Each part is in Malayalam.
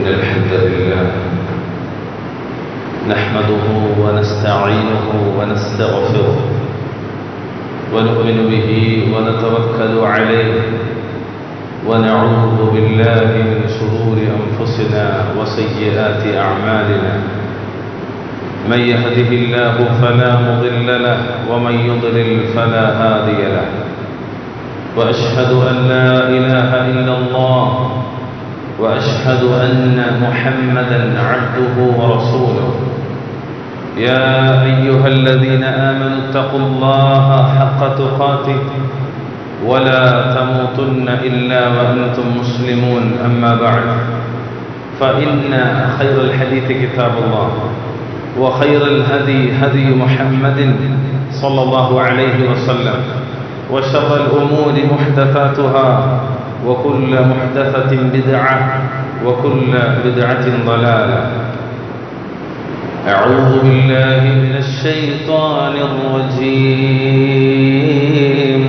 إن الحمد لله نحمده ونستعينه ونستغفره ونؤمن به ونتوكل عليه ونعوذ بالله من شرور أنفسنا وسيئات أعمالنا من يهده الله فلا مضل له ومن يضلل فلا هادي له وأشهد أن لا إله إلا الله وأشهد أن محمدا عبده ورسوله يا أيها الذين آمنوا اتقوا الله حق تقاته ولا تموتن إلا وأنتم مسلمون أما بعد فإن خير الحديث كتاب الله وخير الهدي هدي محمد صلى الله عليه وسلم وشر الأمور محدثاتها وكل محدثة بدعة وكل بدعة ضلالة أعوذ بالله من الشيطان الرجيم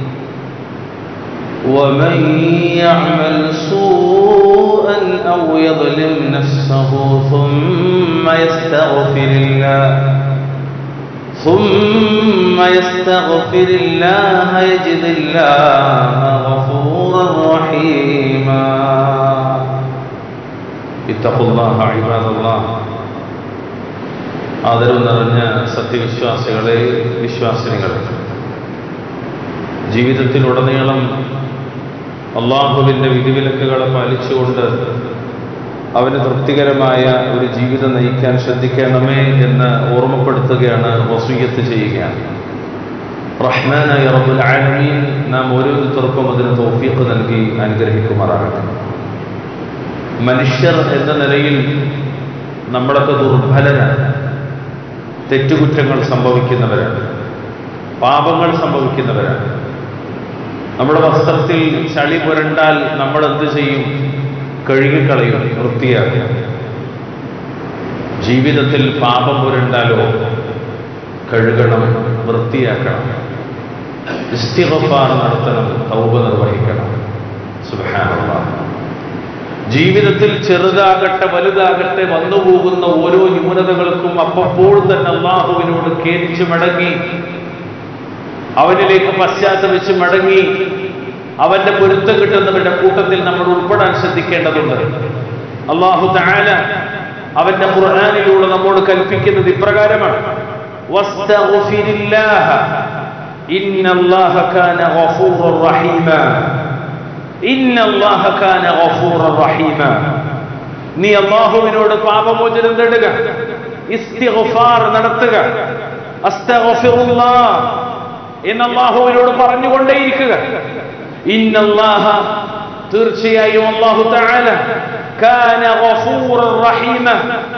ومن يعمل سوءا أو يظلم نفسه ثم يستغفر الله ثم يستغفر الله يجد الله غفورا رحيما اتقوا الله عباد الله ആദരവ് നിറഞ്ഞ സത്യവിശ്വാസികളെ വിശ്വാസിനികളെ ജീവിതത്തിലുടനീളം അള്ളാഹുവിൻ്റെ വിധിവിലക്കുകളെ പാലിച്ചുകൊണ്ട് അവന് തൃപ്തികരമായ ഒരു ജീവിതം നയിക്കാൻ ശ്രദ്ധിക്കണമേ എന്ന് ഓർമ്മപ്പെടുത്തുകയാണ് വസൂയത്ത് ചെയ്യുകയാണ് റഹ്മാനായ റബ്ബുൽ ആലമീൻ നാം ഓരോരുത്തർക്കും അതിന് തോഫീക്ക് നൽകി അനുഗ്രഹിക്കുമാറാകട്ടെ മനുഷ്യർ എന്ന നിലയിൽ നമ്മളൊക്കെ ദുർബലരാണ് തെറ്റുകുറ്റങ്ങൾ സംഭവിക്കുന്നവരാണ് പാപങ്ങൾ സംഭവിക്കുന്നവരാണ് നമ്മുടെ വസ്ത്രത്തിൽ ചളി പുരണ്ടാൽ നമ്മൾ എന്ത് ചെയ്യും കഴുകിക്കളയും വൃത്തിയാക്കും ജീവിതത്തിൽ പാപം പുരണ്ടാലോ കഴുകണം വൃത്തിയാക്കണം ഇസ്തിഗഫാർ നടത്തണം തൗബ നിർവഹിക്കണം സുബ്ഹാനല്ലാഹ് ജീവിതത്തിൽ ചെറുതാകട്ടെ വലുതാകട്ടെ വന്നുപോകുന്ന ഓരോ ന്യൂനതകൾക്കും അപ്പപ്പോൾ തന്നെ അള്ളാഹുവിനോട് കേരിച്ചു മടങ്ങി അവനിലേക്ക് പശ്ചാത്തപിച്ച് മടങ്ങി അവന്റെ പൊരുത്തം കിട്ടുന്നവരുടെ കൂട്ടത്തിൽ നമ്മൾ ഉൾപ്പെടാൻ ശ്രദ്ധിക്കേണ്ടതുണ്ട് അള്ളാഹു താല അവന്റെ ഖുർആാനിലൂടെ നമ്മോട് കൽപ്പിക്കുന്നത് ഇപ്രകാരമാണ് നീ അള്ളാഹുവിനോട് പാപമോചനം തേടുക ഇസ്തിഗ്ഫാർ നടത്തുക അസ്തഗ്ഫിറുല്ലാഹ് എന്ന് അള്ളാഹുവിനോട് പറഞ്ഞുകൊണ്ടേയിരിക്കുക ഇന്നല്ലാഹ തീർച്ചയായും അള്ളാഹു തആല കാന ഗഫൂറൻ റഹീമ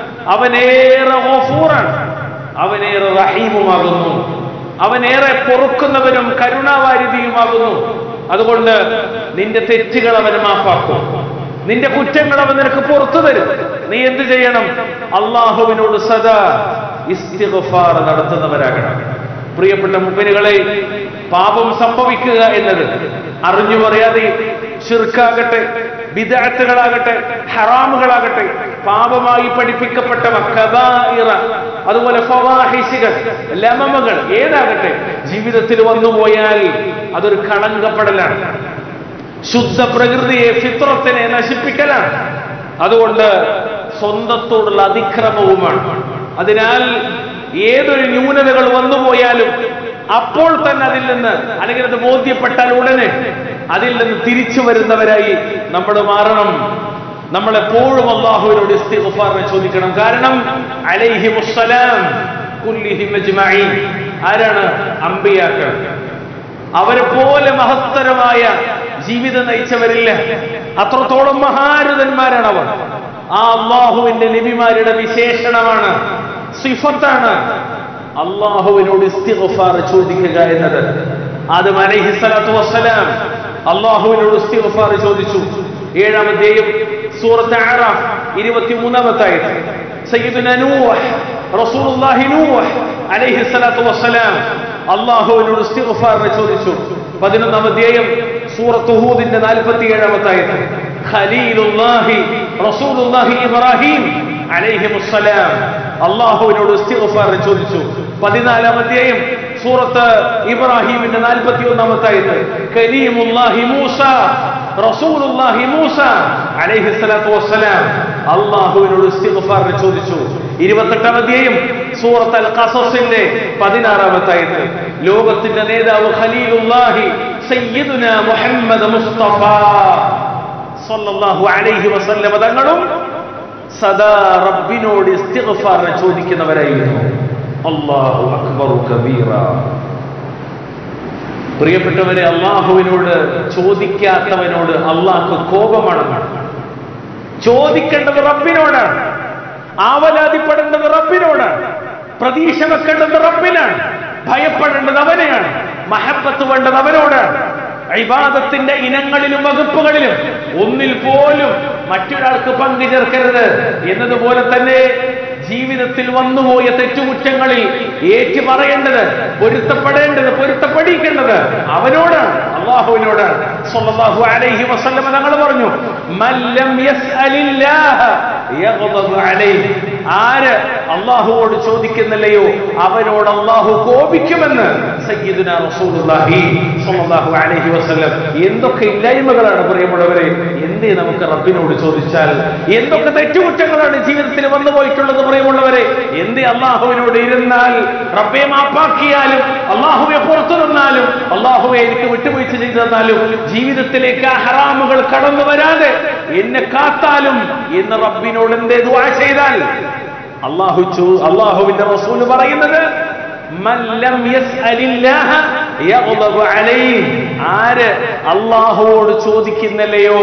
അവനേറെ ഗഫൂറാണ് അവനേറെ റഹീമുമാകുന്നു അവനേറെ പൊറുക്കുന്നവനും കരുണാവാരിധിയുമാകുന്നു അതുകൊണ്ട് നിന്റെ തെറ്റുകൾ അവന് മാപ്പാക്കും നിന്റെ കുറ്റങ്ങൾ അവൻ നിനക്ക് പുറത്തു തരും നീ എന്ത് ചെയ്യണം അള്ളാഹുവിനോട് സദാ ഇസ്തിഗ്ഫാർ നടത്തുന്നവരാകണം പ്രിയപ്പെട്ട മുമ്പിനുകളെ പാപം സംഭവിക്കുക എന്നത് അറിഞ്ഞു പറയാതെ ഷിർക്കാകട്ടെ വിദഗ്ധകളാകട്ടെ ഹറാമുകളാകട്ടെ പാപമായി പഠിപ്പിക്കപ്പെട്ടവ കഥായിറ അതുപോലെ ഫവാഹിഷികൾ ലമമകൾ ഏതാകട്ടെ ജീവിതത്തിൽ വന്നുപോയാൽ അതൊരു കളങ്കപ്പെടലാണ് ശുദ്ധ പ്രകൃതിയെ ഫിത്രത്തിനെ നശിപ്പിക്കലാണ് അതുകൊണ്ട് സ്വന്തത്തോടുള്ള അതിക്രമവുമാണ് അതിനാൽ ഏതൊരു ന്യൂനതകൾ വന്നുപോയാലും അപ്പോൾ തന്നെ അതിൽ നിന്ന് അല്ലെങ്കിൽ അത് ബോധ്യപ്പെട്ടാൽ ഉടനെ അതിൽ നിന്ന് തിരിച്ചു വരുന്നവരായി നമ്മൾ മാറണം നമ്മൾ എപ്പോഴും അള്ളാഹുവിനോട് ഇസ്തിഗ്ഫാറിനെ ചോദിക്കണം കാരണം അലൈഹി മുസ്സലാം കുല്ലിഹിം അജ്മഈൻ ആരാണ് അമ്പിയാക്കൾ അവരെ പോലെ മഹത്തരമായ ജീവിതം നയിച്ചവരില്ല അത്രത്തോളം മഹാരുതന്മാരാണ് അവർ ആ അള്ളാഹുവിന്റെ നബിമാരുടെ വിശേഷണമാണ് സിഫത്താണ് അള്ളാഹുവിനോട് ഇസ്തിഗ്ഫാർ ചോദിക്കുക എന്നത് ആദം അലൈഹി സ്വലാത്തു വസ്സലാം അള്ളാഹുവിനോട് ഇസ്തിഗ്ഫാർ ചോദിച്ചു ഏഴാം അധ്യായം സൂറത്ത് അറാഫ് ഇരുപത്തിമൂന്നാമത്തായത് സയ്യിദുന നൂഹ് റസൂലുള്ളാഹി നൂഹ് അലൈഹി സ്വലാത്തു വസ്സലാം അള്ളാഹുവിനോട് ഇസ്തിഗ്ഫാറിനെ ചോദിച്ചു പതിനൊന്നാം അധ്യായം സൂറത്ത് ഹൂദിന്റെ നാൽപ്പത്തി ഏഴാമത്തായത് ഖലീലുല്ലാഹി റസൂലുള്ളാഹി ഇബ്രാഹിം അലൈഹിമുസ്സലാം അള്ളാഹുവിനോട് ഇസ്തിഗ്ഫാർ ചോദിച്ചു പതിനാലാം അധ്യായം സൂറത്ത് ഇബ്രാഹിമിന്റെ നാൽപ്പത്തി ഒന്നാമത്തെ ആയത് കരീമുല്ലാഹി മൂസ റസൂലുള്ളാഹി മൂസ അലൈഹി സ്വലാത്തു വസ്സലാം അള്ളാഹുവിനോട് ഇസ്തിഗ്ഫാർ ചോദിച്ചു ഇരുപത്തെട്ടാം അധ്യായം സൂറത്ത് അൽ ഖസസിന്റെ പതിനാറാമത്തെ ആയത് ലോകത്തിന്റെ നേതാവ് ഖലീലുല്ലാഹി സയ്യിദുന മുഹമ്മദ് മുസ്തഫ സല്ലല്ലാഹു അലൈഹി വസല്ലമ തങ്ങളും സദാ റബ്ബിനോട് ഇസ്തിഗ്ഫാർ ചോദിക്കുന്നവരായിരുന്നു അല്ലാഹു അക്ബറു കബീറ പ്രിയപ്പെട്ടവരെ അള്ളാഹുവിനോട് ചോദിക്കാത്തവനോട് അള്ളാഹ് കോപമാണ് ചോദിക്കേണ്ടത് റബ്ബിനോടാണ് ആവലാതിപ്പെടേണ്ടത് റബ്ബിനോടാണ് പ്രതീക്ഷ വെക്കേണ്ടത് റബ്ബിനാണ് ഭയപ്പെടേണ്ടത് അവനെയാണ് മഹബത്ത് വേണ്ടത് അവനോടാണ് ഇബാദത്തിന്റെ ഇനങ്ങളിലും വകുപ്പുകളിലും ഒന്നിൽ പോലും മറ്റൊരാൾക്ക് പങ്കു ചേർക്കരുത് എന്നതുപോലെ തന്നെ ജീവിതത്തിൽ വന്നുപോയ തെറ്റുകുറ്റങ്ങളിൽ ഏറ്റു പറയേണ്ടത് പൊരുത്തപ്പെടേണ്ടത് പൊരുത്തപ്പെടിക്കേണ്ടത് അവനോടാണ് അള്ളാഹുവിനോടാണ് സ്വല്ലല്ലാഹു അലൈഹി വസല്ലമ തങ്ങൾ പറഞ്ഞു മല്ലം യസ്അലില്ലാഹ യഗ്ദബു അലൈഹി ആര് അള്ളാഹുവോട് ചോദിക്കുന്നില്ലയോ അവനോട് അള്ളാഹു കോപിക്കുമെന്ന് സയ്യിദുന റസൂലുള്ളാഹി സ്വല്ലല്ലാഹു അലൈഹി വസല്ലം എന്തൊക്കെ ഇല്ലായ്മകളാണ് പ്രിയമുള്ളവരെ എന്തേ നമുക്ക് റബ്ബിനോട് ചോദിച്ചാൽ എന്തൊക്കെ തെറ്റുകുറ്റങ്ങളാണ് ജീവിതത്തിൽ വന്നു പോയിട്ടുള്ളത് പ്രിയമുള്ളവരെ എന്തേ അള്ളാഹുവിനോട് ഇരുന്നാൽ റബ്ബെ മാപ്പാക്കിയാലും അള്ളാഹുവെ പുറത്തു നിന്നാലും അള്ളാഹുവെ എനിക്ക് വിട്ടുവീഴ്ച ചെയ്തു തന്നാലും ജീവിതത്തിലേക്ക് ആ ഹറാമുകൾ കടന്നു വരാതെ എന്നെ കാത്താലും എന്ന് റബ്ബിനോട് എന്തേ ദുആ ചെയ്താൽ അള്ളാഹു ചോ- അള്ളാഹുവിന്റെ റസൂൽ പറയുന്നത് മൻ ലം യസ്അലില്ലാഹ യഗ്ളബു അലൈഹി ആര് അള്ളാഹുവോട് ചോദിക്കുന്നില്ലയോ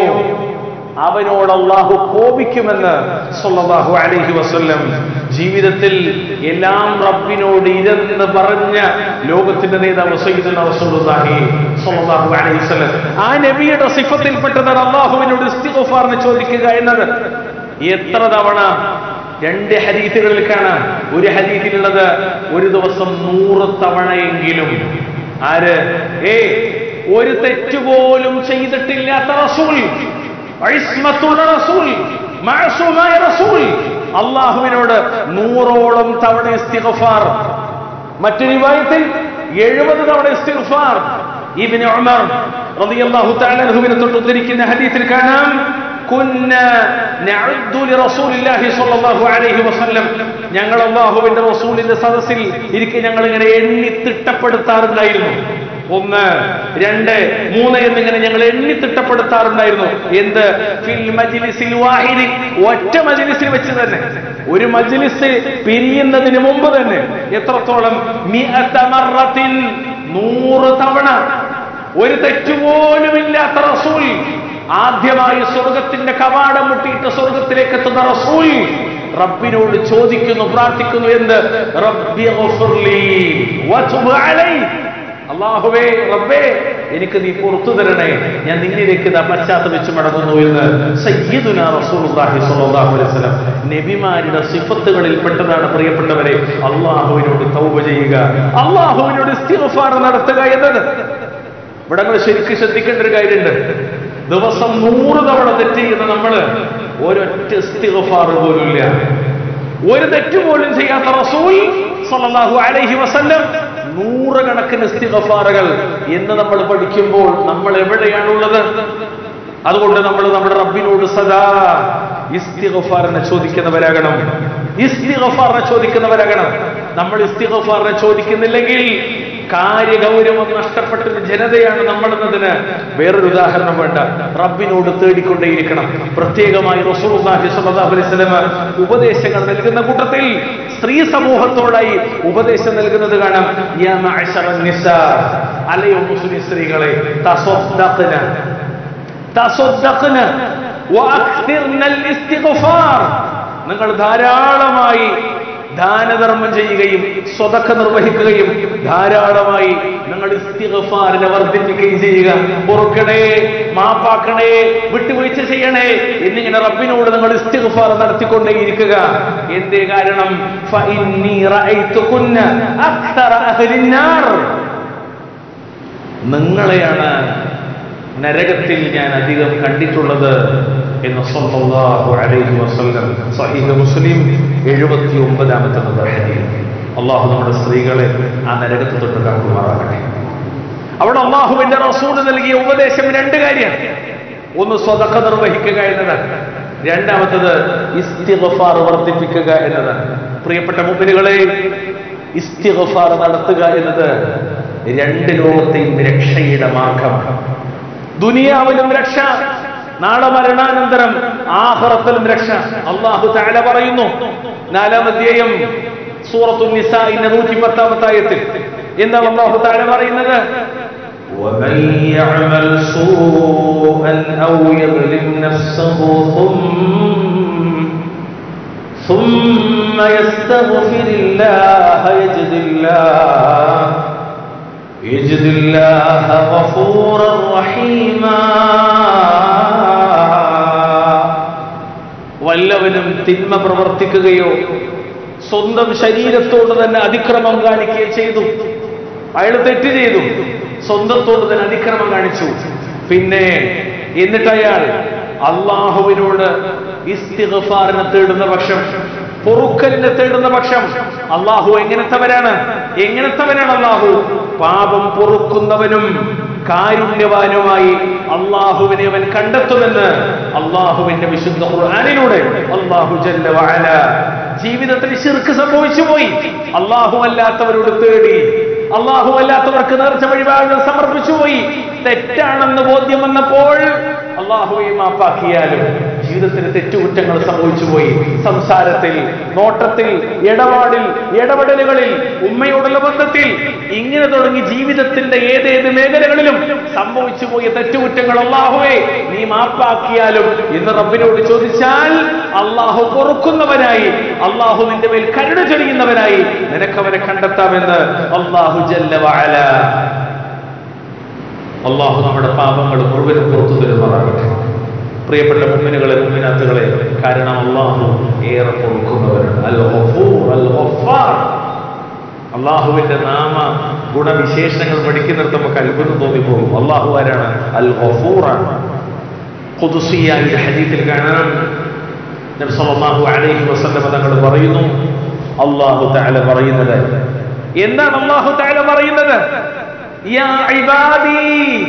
അവനോട് അള്ളാഹു കോപിക്കുമെന്ന് സല്ലല്ലാഹു അലൈഹി വസല്ലം ജീവിതത്തിൽ എല്ലാം റബ്ബിനോട് ഇരെന്ന് പറഞ്ഞ ലോകത്തിന്റെ നേതാവ് സയ്യിദുന റസൂലുള്ളാഹി സ്വല്ലല്ലാഹു അലൈഹി വസല്ലം ആ നബിയുടെ സിഫത്തിൽപ്പെട്ടതാണ് അള്ളാഹുവിനോട് ഇസ്തിഗ്ഫാറിന് ചോദിക്കുക എന്നത് എത്ര തവണ രണ്ട് ഹദീസുകളിൽ കാണാം ഒരു ഹദീസിലുള്ളത് ഒരു ദിവസം നൂറ് തവണയെങ്കിലും ആര് ഏ ഒരു തെറ്റുപോലും ചെയ്തിട്ടില്ലാത്ത റസൂൽ ഇസ്മത്തുള്ള റസൂൽ മഅസൂമായ റസൂൽ അള്ളാഹുവിനോട് നൂറോളം തവണ ഇസ്തിഗ്ഫാർ മറ്റൊരു റിവായത്തിൽ എഴുപത് തവണ ഇസ്തിഗ്ഫാർ ഇബ്നു ഉമർ റളിയല്ലാഹു തആല അൻഹുവിനെ തൊട്ട് ഉദ്ധരിക്കുന്ന ഹദീസിൽ കാണാം كنا نعد لرسول الله صلى الله عليه وسلم ഞങ്ങൾ അള്ളാഹുവിന്റെ റസൂലിന്റെ സദസ്സിൽ ഇരിക്കെ ഞങ്ങൾ ഇങ്ങനെ എണ്ണി തിട്ടപ്പെടുത്താറുണ്ടായിരുന്നു ഒന്ന് രണ്ട് മൂന്ന് എന്നിങ്ങനെ ഞങ്ങൾ എണ്ണി തിട്ടപ്പെടുത്താറുണ്ടായിരുന്നു എന്ത് ഫിൽ മജ്ലിസിൽ വാഹിദി ഒറ്റ മജ്ലിസിൽ വെച്ച് തന്നെ ഒരു മജ്ലിസ് പിരിയുന്നതിന് മുമ്പ് തന്നെ എത്രത്തോളം മിഅത മറത്തിൻ നൂറ് തവണ ഒരു തെറ്റുപോലുമില്ലാത്ത റസൂൽ ആദ്യമായി സ്വർഗത്തിന്റെ കവാടം മുട്ടിയിട്ട് സ്വർഗത്തിലേക്ക് എത്തുന്ന റസൂൽ റബ്ബിനോട് ചോദിക്കുന്നു പ്രാർത്ഥിക്കുന്നു എന്ത് റബ്ബി ഗഫിർലി വതുബ് അലൈ അള്ളാഹുവേ റബ്ബേ എനിക്ക് നീ പുറത്തു തരണേ ഞാൻ നിന്നിലേക്ക് ഇതാ പശ്ചാത്തപിച്ച് മടങ്ങുന്നു എന്ന് സയ്യിദുന റസൂലുള്ളാഹി സ്വല്ലല്ലാഹു അലൈഹി വസല്ലം നബിമാരുടെ സിഫത്തുകളിൽ പെട്ടതാണ് പ്രിയപ്പെട്ടവരെ അള്ളാഹുവിനോട് തൗബ ചെയ്യുക അള്ളാഹുവിനോട് ഇസ്തിഗ്ഫാർ നടത്തുക എന്നത് ഇവിടെ നമ്മൾ ശരിക്കും ശ്രദ്ധിക്കേണ്ട ഒരു കാര്യമുണ്ട് ദിവസം നൂറ് തവണ തെറ്റ് ചെയ്യുന്ന നമ്മള് ഒരൊറ്റ ഇസ്തിഗ്ഫാർ പോലുമില്ല ഒരു തെറ്റ് പോലും ചെയ്യാത്ത റസൂൽ സല്ലല്ലാഹു അലൈഹി വസല്ലം നൂറുകണക്കിന് ഇസ്തിഗ്ഫാറുകൾ എന്ന് നമ്മൾ പഠിക്കുമ്പോൾ നമ്മൾ എവിടെയാണുള്ളത് അതുകൊണ്ട് നമ്മൾ നമ്മുടെ റബ്ബിനോട് സദാ ഇസ്തിഗ്ഫാറിനെ ചോദിക്കുന്നവരാകണം ഇസ്തിഗ്ഫാറിനെ ചോദിക്കുന്നവരാകണം നമ്മൾ ഇസ്തിഗ്ഫാറിനെ ചോദിക്കുന്നില്ലെങ്കിൽ കാര്യഗൗരവം നഷ്ടപ്പെട്ടൊരു ജനതയാണ് നമ്മളെന്നതിന് വേറൊരു ഉദാഹരണം വേണ്ട റബ്ബിനോട് തേടിക്കൊണ്ടേയിരിക്കണം പ്രത്യേകമായി റസൂലുള്ളാഹി സ്വല്ലല്ലാഹു അലൈഹി വസല്ലം ഉപദേശങ്ങൾ നൽകുന്ന കൂട്ടത്തിൽ സ്ത്രീ സമൂഹത്തോടായി ഉപദേശം നൽകുന്നത് കാണാം യാ മഅശറൻ നിസാ അലയോ മുസ്ലിം സ്ത്രീകളെ തസദ്ദഖ്ന തസദ്ദഖ്ന വഅക്തിർനൽ ഇസ്തിഗ്ഫാർ നിങ്ങൾ ധാരാളമായി ദാനധർമ്മം ചെയ്യുകയും സ്വതക്ക നിർവഹിക്കുകയും ധാരാളമായി നിങ്ങൾ ഇസ്തിഗ്ഫാറിനെ വർദ്ധിപ്പിക്കുകയും ചെയ്യുക പൊറുക്കണേ മാപ്പാക്കണേ വിട്ടുവീഴ്ച ചെയ്യണേ എന്നിങ്ങനെ റബ്ബിനോട് നിങ്ങൾ ഇസ്തിഗ്ഫാർ നടത്തിക്കൊണ്ടേയിരിക്കുക എന്തേ കാരണം ഫഇന്നി റഅയ്തുകുന്ന അക്തറ അഹ്ലിന്നാർ നിങ്ങളെയാണ് നരകത്തിൽ ഞാൻ അധികം കണ്ടിട്ടുള്ളത് എന്ന് സല്ലല്ലാഹു അലൈഹി വസല്ലം സഹീഹ് മുസ്ലിം എഴുപത്തി ഒമ്പതാമത്തെ നമ്പർ ഹദീസ് അള്ളാഹു നമ്മുടെ സ്ത്രീകളെ ആ നരകത്ത് തൊട്ട് കാക്കുമാറാകട്ടെ അവിടെ അള്ളാഹുവിന്റെ റസൂൽ നൽകിയ ഉപദേശം രണ്ട് കാര്യം ഒന്ന് സ്വതക്ക നിർവഹിക്കുക എന്നതാണ് രണ്ടാമത്തത് ഇസ്തിഗഫാർ വർദ്ധിപ്പിക്കുക എന്നതാണ് പ്രിയപ്പെട്ട മുമ്പിനുകളെ ഇസ്തിഗഫാർ നടത്തുക എന്നത് രണ്ട് ലോകത്തെയും രക്ഷയുടെ മാർഗമാണ് ദുനിയാവിലും രക്ഷ നാളെ മരണാനന്തരം ആഹ്റത്തിലും രക്ഷ അള്ളാഹു താല പറയുന്നു നാലാം അധ്യായം സൂറത്തു നിസാഇന്റെ നൂറ്റി പത്താമത്തെ ആയത്തിൽ എന്താണ് അള്ളാഹു താല പറയുന്നത് ومن يعمل سوءا أو يظلم نفسه ثم ثم يستغفر الله يجد الله يجد الله غفورا رحيما വല്ലവനും തിന്മ പ്രവർത്തിക്കുകയോ സ്വന്തം ശരീരത്തോട് തന്നെ അതിക്രമം കാണിക്കുകയോ ചെയ്തു അയാൾ തെറ്റ് ചെയ്തു സ്വന്തത്തോട് തന്നെ അതിക്രമം കാണിച്ചു പിന്നെ എന്നിട്ട് അയാൾ അള്ളാഹുവിനോട് ഇസ്തിഗഫാറിനെ തേടുന്ന പക്ഷം പൊറുക്കലിനെ തേടുന്ന പക്ഷം അള്ളാഹു എങ്ങനത്തവരാണ് എങ്ങനത്തവനാണ് അള്ളാഹു പാപം പൊറുക്കുന്നവനും കാരുണ്യവാനുമായി അള്ളാഹുവിനെ അവൻ കണ്ടെത്തുമെന്ന് അള്ളാഹുവിന്റെ വിശുദ്ധ ഖുർആാനിലൂടെ അള്ളാഹു ജല്ല വഅല ജീവിതത്തിൽ ശിർക്ക് സംഭവിച്ചു പോയി അള്ളാഹു അല്ലാത്തവരോട് തേടി അള്ളാഹു അല്ലാത്തവർക്ക് നേർച്ച വഴിപാടുകൾ സമർപ്പിച്ചു പോയി തെറ്റാണെന്ന് ബോധ്യം വന്നപ്പോൾ അള്ളാഹുവെ മാപ്പാക്കിയാലും ജീവിതത്തിൽ തെറ്റുകുറ്റങ്ങൾ സംഭവിച്ചു പോയി സംസാരത്തിൽ നോട്ടത്തിൽ ഇടപാടിൽ ഇടപെടലുകളിൽ ഉമ്മയോടുള്ള ബന്ധത്തിൽ ഇങ്ങനെ തുടങ്ങി ജീവിതത്തിന്റെ ഏതേത് മേഖലകളിലും സംഭവിച്ചു പോയ തെറ്റുകുറ്റങ്ങൾ അള്ളാഹുവെ നീ മാപ്പാക്കിയാലും എന്ന് റബ്ബിനോട് ചോദിച്ചാൽ അള്ളാഹു പൊറുക്കുന്നവനായി അള്ളാഹു നിന്റെ മേൽ കരുണ ചൊരിയുന്നവനായി നിനക്കവരെ കണ്ടെത്താമെന്ന് അള്ളാഹു ജല്ല വഅല അള്ളാഹു നമ്മുടെ പാപങ്ങൾ മുഴുവനും പുറത്തു തരുന്നതാകട്ടെ പ്രിയപ്പെട്ട മുമ്മിനുകളെ മുമ്മിനാത്തുകളെ കാരണം അള്ളാഹു ഏറെ പൊറുക്കുന്നവരാണ് അൽ ഗഫൂർ, അൽ ഗഫാർ. അള്ളാഹുവിന്റെ നാമ ഗുണവിശേഷങ്ങൾ പഠിക്കുന്നിടത്ത് നമുക്ക് അത്ഭുതം തോന്നിപ്പോകും അള്ളാഹു ആരാണ് അൽ ഗഫൂറാണ് ഖുദ്സിയായ ഒരു ഹദീസിൽ കാണാം നബി സല്ലല്ലാഹു അലൈഹി വസല്ലം തങ്ങൾ പറയുന്നു അള്ളാഹു തആല പറയുന്നത് എന്താണ് അള്ളാഹു തആല പറയുന്നത് യാ ഇബാദി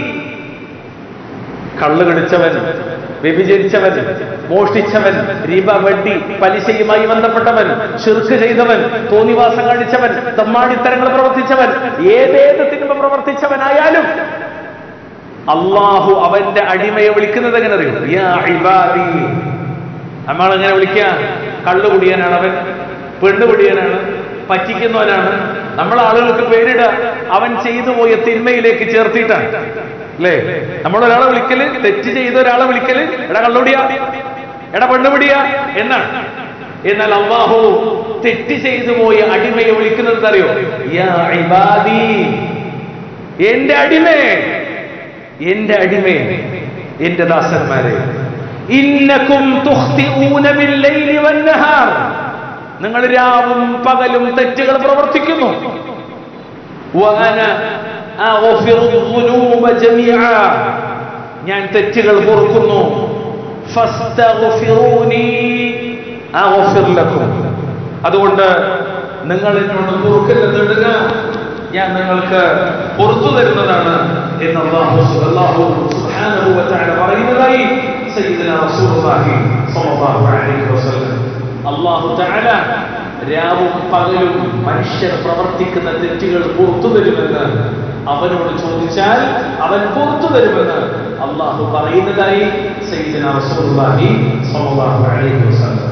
കള്ളു കടിച്ചവൻ വ്യഭിചരിച്ചവൻ മോഷ്ടിച്ചവൻ റിബ വട്ടി പലിശയുമായി ബന്ധപ്പെട്ടവൻ ഷിർക്ക് ചെയ്തവൻ തോന്നിവാസം കാണിച്ചവൻ തമ്മാടിത്തരങ്ങൾ പ്രവർത്തിച്ചവൻ ഏതേത് തിന്മ പ്രവർത്തിച്ചവനായാലും അള്ളാഹു അവന്റെ അടിമയെ വിളിക്കുന്നത് എങ്ങനെ അറിയും യാ ഇബാദി നമ്മൾ എങ്ങനെ വിളിക്കുക കള്ളുകുടിയനാണ് അവൻ പെണ്ണുകുടിയനാണ് പറ്റിക്കുന്നവനാണ് നമ്മൾ ആളുകൾക്ക് പേരിടുക അവൻ ചെയ്തു പോയ തിന്മയിലേക്ക് ചേർത്തിട്ടാണ് അല്ലേ നമ്മൾ ഒരാളെ വിളിക്കല് തെറ്റ് ചെയ്ത ഒരാളെ വിളിക്കല് എടാ കള്ളുടിയ എടാ പെണ്ണുപിടിയ എന്നാണ് എന്നാൽ അള്ളാഹു തെറ്റ് ചെയ്തു പോയ അടിമയെ വിളിക്കുന്നത് അറിയോ യാ ഇബാദി എന്റെ അടിമേ എന്റെ അടിമേ എന്റെ ദാസന്മാരെ ഇന്നക്കും തുഖ്തിഊന ബില്ലൈലി വന്നഹാർ നിങ്ങൾ രാവും പകലും തെറ്റുകൾ പ്രവർത്തിക്കുന്നു വഅന അഗ്ഫിറു الذنوب ജമീഅ ഞാൻ തെറ്റുകൾ പൊറുക്കുന്നു ഫസ്തഗ്ഫിറൂനി അഗ്ഫിർ ലക്കും അതുകൊണ്ട് നിങ്ങൾ എന്നോട് പൊറുക്കൽ തേടുക ഞാൻ നിങ്ങൾക്ക് പുറത്തു തരുന്നതാണ് എന്ന് അല്ലാഹു അല്ലാഹു സുബ്ഹാനഹു വ തആല പറയുന്നതായി സയ്യിദന റസൂലുള്ളാഹി സ്വല്ലല്ലാഹു അലൈഹി വസല്ലം അല്ലാഹു തആല രാവും പകലും മനുഷ്യർ പ്രവർത്തിക്കുന്ന തെറ്റുകൾ പുറത്തു തരുമെന്ന് അവനോട് ചോദിച്ചാൽ അവൻ പുറത്തു തരുമെന്ന് അള്ളാഹു പറയുന്നതായി സയ്യിദന റസൂലുള്ളാഹി സ്വല്ലല്ലാഹു അലൈഹി വസല്ലം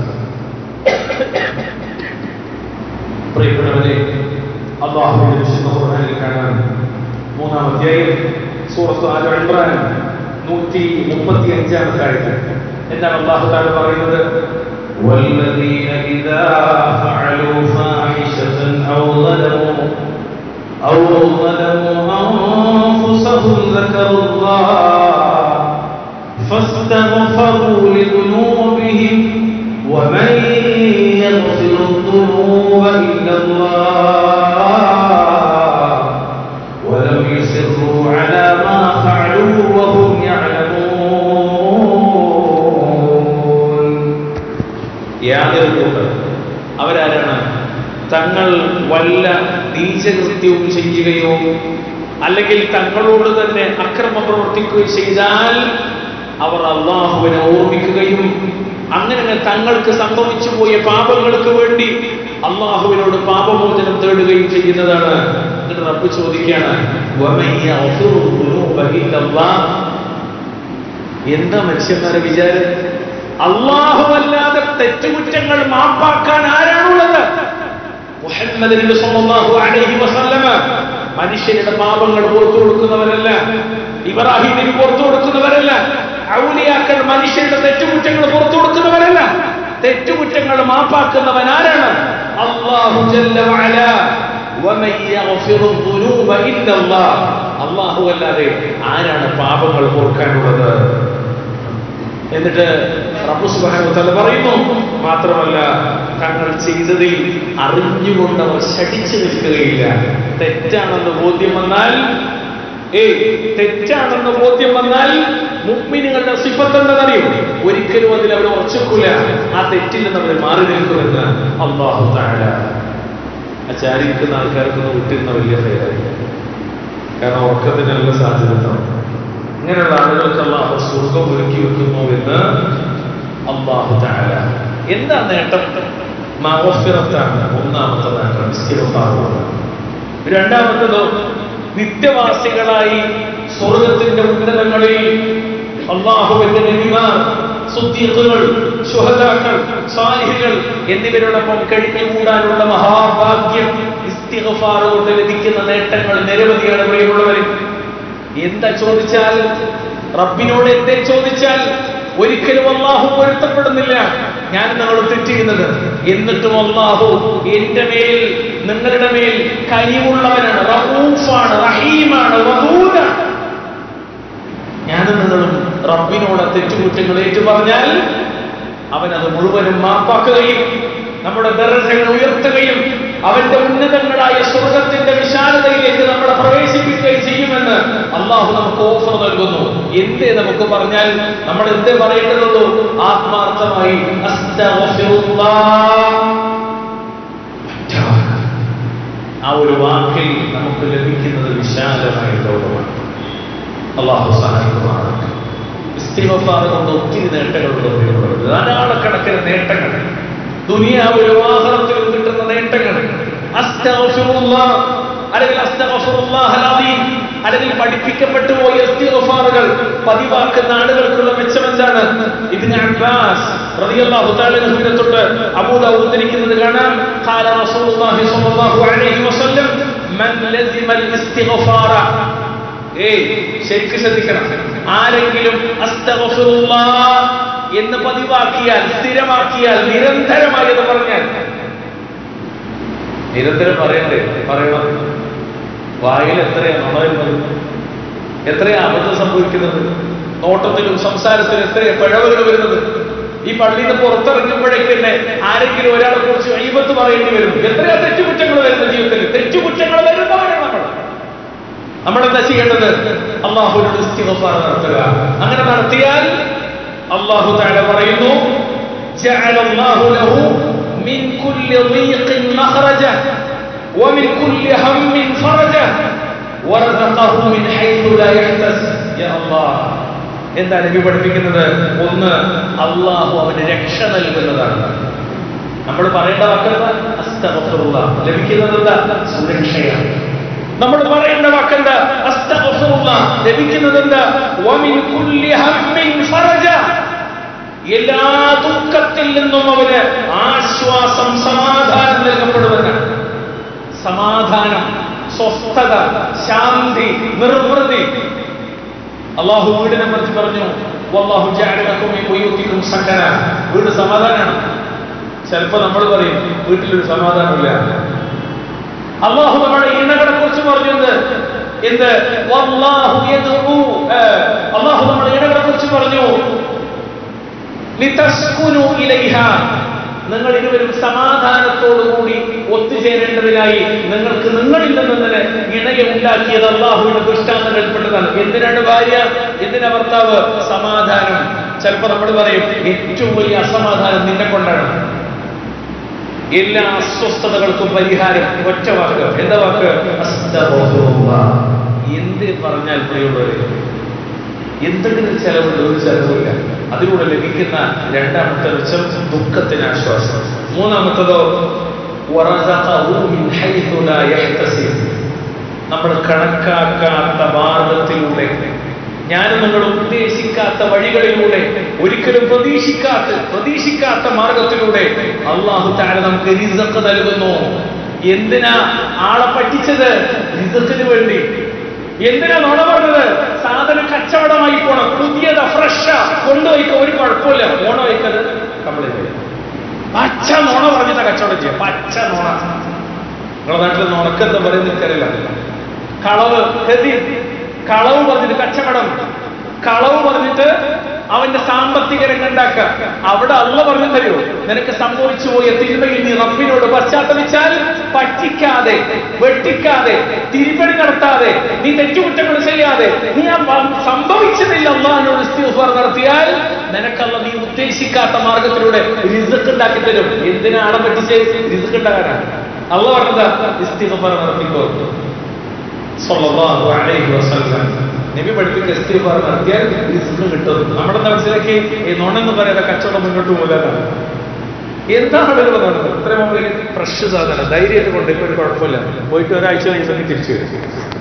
പ്രിയപ്പെട്ടവരെ അള്ളാഹുവിന്റെ വിശുദ്ധ ഖുർആനിൽ കാണാൻ മൂന്നാം അധ്യായം സൂറത്ത് ആല ഇമ്രാൻ നൂറ്റി മുപ്പത്തി അഞ്ചാമത്തെ ആയത്ത് എന്താണ് അള്ളാഹു താല പറയുന്നത് والذين إذا فعلوا فاحشة أو ظلموا أو ظلموا أنفسهم ذكروا الله فاستغفروا لذنوبهم ومن يغفر الذنوب إلا الله ولم يصروا على ما فعلوا وهم يعلمون വല്ല നീചകൃത്യവും ചെയ്യുകയോ അല്ലെങ്കിൽ തങ്ങളോട് തന്നെ അക്രമം പ്രവർത്തിക്കുകയോ ചെയ്താൽ അവർ അള്ളാഹുവിനെ ഓർമ്മിക്കുകയും അങ്ങനെ തങ്ങൾക്ക് സംഭവിച്ചു പോയ പാപങ്ങൾക്ക് വേണ്ടി അള്ളാഹുവിനോട് പാപമോചനം തേടുകയും ചെയ്യുന്നതാണ് എന്നിട്ട് റബ്ബ് ചോദിക്കുകയാണ് "വമൻ യഗ്ഫിറു ദുനൂബ ഇല്ലല്ലാഹ്?" എന്താ മനുഷ്യന്മാരെ വിചാരം അള്ളാഹുവല്ലാതെ തെറ്റുകുറ്റങ്ങൾ മാപ്പാക്കാൻ ആരാണുള്ളത് മുഹമ്മദ് നബി സല്ലല്ലാഹു അലൈഹി വസല്ലമ മനുഷ്യരുടെ പാപങ്ങൾ പുറത്തു കൊടുക്കുന്നവരല്ല ഇബ്രാഹിം നബി പുറത്തു കൊടുക്കുന്നവരല്ല ഔലിയാക്കൾ മനുഷ്യരുടെ തെറ്റുകുറ്റങ്ങൾ പുറത്തു കൊടുക്കുന്നവരല്ല തെറ്റുകുറ്റങ്ങൾ മാപ്പാക്കുന്നവൻ ആരാണ് അല്ലാഹു ജല്ല വഅല വമൻ യഗ്ഫിറു ദുനൂബ ഇല്ലല്ലാഹ് അല്ലാഹു അല്ലാതെ ആരാണ് പാപങ്ങൾ പൊറുക്കാനുള്ളത് എന്നിട്ട് റബ്ബു സുബ്ഹാനഹു വതആല പറയുന്നു മാത്രമല്ല തങ്ങൾ ചെയ്തതിൽ അറിഞ്ഞുകൊണ്ട് അവർ ശഠിച്ചു നിൽക്കുകയില്ല തെറ്റാണെന്ന് ബോധ്യം വന്നാൽ ഏയ് തെറ്റാണെന്ന് ബോധ്യം വന്നാൽ മുഗ്മിനുകളുടെ സിഫത്ത് എന്തെന്നറിയും ഒരിക്കലും അതിൽ അവർ ഉറച്ചിക്കൂല ആ തെറ്റിൽ നിന്ന് അവർ മാറി നിൽക്കുമെന്ന് അള്ളാഹു താഴ ആ ചാരിക്കുന്ന ആൾക്കാർക്കൊന്ന് വിട്ടിരുന്ന വലിയ ഫെയറായി കാരണം ഉറക്കത്തിനുള്ള സാധ്യത ഉണ്ടാവും ഇങ്ങനെയുള്ള ആളുകൾക്ക് അള്ളാഹു സ്വർഗം ഒരുക്കി വെക്കുന്നു എന്ന് അള്ളാഹു താല എന്താ നേട്ടം മഹഫിറത്താണ് ഒന്നാമത്തെ നേട്ടം സ്ഥിരപ്പാകുന്നത് രണ്ടാമത്തതോ നിത്യവാസികളായി സ്വർഗത്തിന്റെ ഉന്നതങ്ങളിൽ അള്ളാഹുവിന്റെ നബിമാർ സുദ്ദീഖുകൾ ശുഹദാക്കൾ സാലിഹികൾ എന്നിവരോടൊപ്പം കഴിഞ്ഞുകൂടാനുള്ള മഹാഭാഗ്യം ഇസ്തിഗ്ഫാർ കൊണ്ട് ലഭിക്കുന്ന നേട്ടങ്ങൾ നിരവധിയാണ് പ്രിയമുള്ളവർ എന്താ ചോദിച്ചാൽ റബ്ബിനോട് എന്തേ ചോദിച്ചാൽ ഒരിക്കലും അള്ളാഹു പൊരുത്തപ്പെടുന്നില്ല ഞാൻ നിങ്ങൾ തെറ്റിയുന്നത് എന്നിട്ടും അള്ളാഹു എന്റെ മേൽ നിങ്ങളുടെ മേൽ കനിവുള്ളവനാണ് റഹൂഫാണ് റഹീമാണ് വദൂദാണ് ഞാനും നിങ്ങളും റബ്ബിനോട് തെറ്റുകുറ്റങ്ങൾ ഏറ്റു പറഞ്ഞാൽ അവൻ അത് മുഴുവനും മാപ്പാക്കുകയും നമ്മുടെ ദർജകൾ ഉയർത്തുകയും അവന്റെ ഉന്നതങ്ങളായ സ്വർഗത്തിന്റെ വിശാലതയിലേക്ക് നമ്മളെ പ്രവേശിപ്പിക്കുകയും ചെയ്യുമെന്ന് അള്ളാഹു നമുക്ക് ഓഫർ നൽകുന്നു എന്തേ നമുക്ക് പറഞ്ഞാൽ നമ്മൾ എന്തേ പറയേണ്ടതുള്ളൂ ആത്മാർത്ഥമായി അസ്തഗ്ഫിറുല്ലാഹ്. ആ ഒരു വാക്കിൽ നമുക്ക് ലഭിക്കുന്നത് വിശാലമായ ലോകമാണ് അള്ളാഹു സഹായിക്കുമാറാകട്ടെ ഇസ്തിഗ്ഫാർ കൊണ്ട് ഒത്തിരി നേട്ടങ്ങളുണ്ട് പ്രിയമുള്ളവർ. ധാരാളക്കണക്കിന് നേട്ടങ്ങൾ ദുനിയാവിലും ആഹ്റത്തിലും കിട്ടുന്ന നേട്ടങ്ങൾ അസ്തഗ്ഫിറുല്ലാഹ് അല്ലെങ്കിൽ അസ്തഗ്ഫിറുല്ലാഹൽ അദീം അല്ലെങ്കിൽ പഠിപ്പിക്കപ്പെട്ടു പോയ ഇസ്തിഗ്ഫാറുകൾ പതിവാക്കുന്ന ആളുകൾക്കുള്ള മെച്ചം എന്താണ് ഇബ്നു അബ്ബാസ് റളിയല്ലാഹു തആല അൻഹുവിനെ തൊട്ട് അബൂ ദാവൂദ് ഉദ്ധരിക്കുന്നത് കാണാം ഖാല റസൂലുള്ളാഹി സ്വല്ലല്ലാഹു അലൈഹി വസല്ലം മൻ ലസിമൽ ഇസ്തിഗ്ഫാറ ഏയ് ശരിക്കും ശ്രദ്ധിക്കണം ആരെങ്കിലും അസ്തഗ്ഫിറുല്ലാഹ് എന്ന് പതിവാക്കിയാൽ സ്ഥിരമാക്കിയാൽ നിരന്തരമായി എന്ന് പറഞ്ഞാൽ നിരന്തരം പറയണ്ടേ പറയണം വായിൽ എത്രയാണ് നുണയുന്നത് എത്രയാ അബദ്ധം സംഭവിക്കുന്നത് നോട്ടത്തിലും സംസാരത്തിലും എത്രയാ പിഴവുകൾ വരുന്നത് ഈ പള്ളിയിൽ നിന്ന് പുറത്തിറങ്ങുമ്പോഴേക്ക് തന്നെ ആരെങ്കിലും ഒരാളെ കുറിച്ച് അയ്യപ്പത്ത് പറയേണ്ടി വരും എത്രയാ തെറ്റുകുറ്റങ്ങൾ വരുന്ന ജീവിതത്തിൽ തെറ്റുകുറ്റങ്ങൾ വരുന്നവരാണ് നമ്മൾ നമ്മൾ എന്താ ചെയ്യേണ്ടത് അള്ളാഹുവിനോട് ഇസ്തിഗ്ഫാർ നടത്തുക അങ്ങനെ നടത്തിയാൽ അള്ളാഹു താഴെ പറയുന്നു جعل الله له من كل ضيق مخرجا ومن كل هم فرجا ورزقه من حيث لا يحتسب يا الله എന്താ നബി പഠിപ്പിക്കുന്നത് ഒന്ന് അള്ളാഹു അവന് രക്ഷ നൽകുന്നതാണ് നമ്മൾ പറയേണ്ട വാക്കെന്താ അസ്തഗ്ഫിറുല്ലാ ലഭിക്കുന്നത് എന്താ സുരക്ഷയാണ് നമ്മൾ പറയേണ്ട വാക്കെന്താ അസ്തഗ്ഫിറുല്ലാ ലഭിക്കുന്നത് എന്താ വമിൻ കുല്ലി ഹമ്മിൻ ഫറജ എല്ലാ ദുഃഖത്തിൽ നിന്നും അവന് ആശ്വാസം സമാധാനം നൽകപ്പെടുമെന്നാണ് സമാധാനം സ്വസ്ഥത ശാന്തി നിർവൃതി അള്ളാഹു വീടിനെ പറ്റി പറഞ്ഞു വല്ലാഹു ജഅലക്കും മിൻ ബുയൂത്തിക്കും സക്കന വീട് സമാധാനമാണ് ചിലപ്പോ നമ്മൾ പറയും വീട്ടിലൊരു സമാധാനമില്ല അള്ളാഹു നമ്മുടെ ഇണകളെ കുറിച്ച് പറഞ്ഞത് എന്ത് വല്ലാഹു യദ്ഉ അള്ളാഹു നമ്മുടെ ഇണകളെ കുറിച്ച് പറഞ്ഞു ലിതസ്കുനു ഇലൈഹ നിങ്ങൾ ഇരുവരും സമാധാനത്തോടുകൂടി ഒത്തുചേരേണ്ടതിനായി നിങ്ങൾക്ക് നിങ്ങളിൽ നിന്ന് തന്നെ ഇണയെ ഉണ്ടാക്കിയത് അള്ളാഹുവിന്റെ ദൃഷ്ടാന്തങ്ങളിൽപ്പെട്ടതാണ് എന്തിനാണ് ഭാര്യ എന്തിനാ ഭർത്താവ് സമാധാനം ചിലപ്പോ നമ്മൾ പറയും ഏറ്റവും വലിയ അസമാധാനം നിന്നെ കൊണ്ടാണ് എല്ലാ അസ്വസ്ഥതകൾക്കും പരിഹാരം ഒറ്റ വാക്ക് എന്താ വാക്ക് അസ്തഗ്ഫിറുല്ലാഹ്. എന്ത് പറഞ്ഞാൽ പ്രിയമുള്ളവരെ എന്തെങ്കിലും ചെലവുണ്ട് ഒരു ചെലവില്ല അതിലൂടെ ലഭിക്കുന്ന രണ്ടാമത്തെ വെച്ചം ദുഃഖത്തിന് ആശ്വാസം മൂന്നാമത്തതോ വറസഖഹു മിൻ ഹൈഥു ലാ യഹ്തസിബ്. നമ്മൾ കണക്കാക്കാത്ത മാർഗത്തിലൂടെ ഞാനും നിങ്ങൾ ഉദ്ദേശിക്കാത്ത വഴികളിലൂടെ ഒരിക്കലും പ്രതീക്ഷിക്കാത്ത പ്രതീക്ഷിക്കാത്ത മാർഗത്തിലൂടെ അള്ളാഹു താര നമുക്ക് റിസക്ക് നൽകുന്നു എന്തിനാ ആളെ പറ്റിച്ചത് റിസക്കിന് വേണ്ടി എന്തിനാ നുണ പറഞ്ഞത് സാധനം കച്ചവടമായി പോണം പുതിയത് ഫ്രഷാ കൊണ്ടുപോയിക്ക ഒരു കുഴപ്പമില്ല ഓണം വയ്ക്കത് കംപ്ലൈന്റ് പച്ച നുണ പറഞ്ഞിട്ടാ കച്ചവടം ചെയ്യാം പച്ച നുണ നിങ്ങളുടെ നാട്ടിൽ നുണക്കെന്താ പറയുന്നത് എനിക്കറിയില്ല കളവ് ഹെതി കളവ് പറഞ്ഞിട്ട് കച്ചവടം കളവ് പറഞ്ഞിട്ട് അവന്റെ സാമ്പത്തിക രംഗം ഉണ്ടാക്കുക അവിടെ അള്ള പറഞ്ഞു തരുമോ നിനക്ക് സംഭവിച്ചു പോയ തിന്മയിൽ നീ റബ്ബിനോട് പശ്ചാത്തലിച്ചാൽ പറ്റിക്കാതെ വെട്ടിക്കാതെ തിരിപ്പടി നടത്താതെ നീ തെറ്റുകുറ്റങ്ങൾ ചെയ്യാതെ നീ ആ വ- സംഭവിച്ചതില്ല അള്ളാഹിനോട് ഇസ്തിഗ്ഫാർ നടത്തിയാൽ നിനക്കല്ല നീ ഉദ്ദേശിക്കാത്ത മാർഗത്തിലൂടെ റിസ്ക് ഉണ്ടാക്കി തരും എന്തിനാ ആളെ പറ്റിച്ച് റിസ്ക് ഉണ്ടാകാനാണ് അള്ള പറഞ്ഞതാ ഇസ്തിഗ്ഫാർ നടത്തിക്കോ സ്വല്ലല്ലാഹു അലൈഹി വസല്ലം നബി പഠിപ്പിച്ച ഇസ്തിഗ്ഫാർ നടത്തിയാൽ റിസ്ക് കിട്ടും നമ്മുടെ മനസ്സിലേക്ക് ഈ നുണെന്ന് പറയാതെ കച്ചവടം മുന്നോട്ട് പോകാനാണ് എന്താണ് അവർ നടന്നത് ഇത്രയും മുമ്പിൽ ഫ്രഷ് സാധനം ധൈര്യമായിട്ട് കൊണ്ട് ഇപ്പൊ ഒരു കുഴപ്പമില്ല പോയിട്ട് ഒരാഴ്ച കഴിയുമ്പോൾ തിരിച്ചു വരും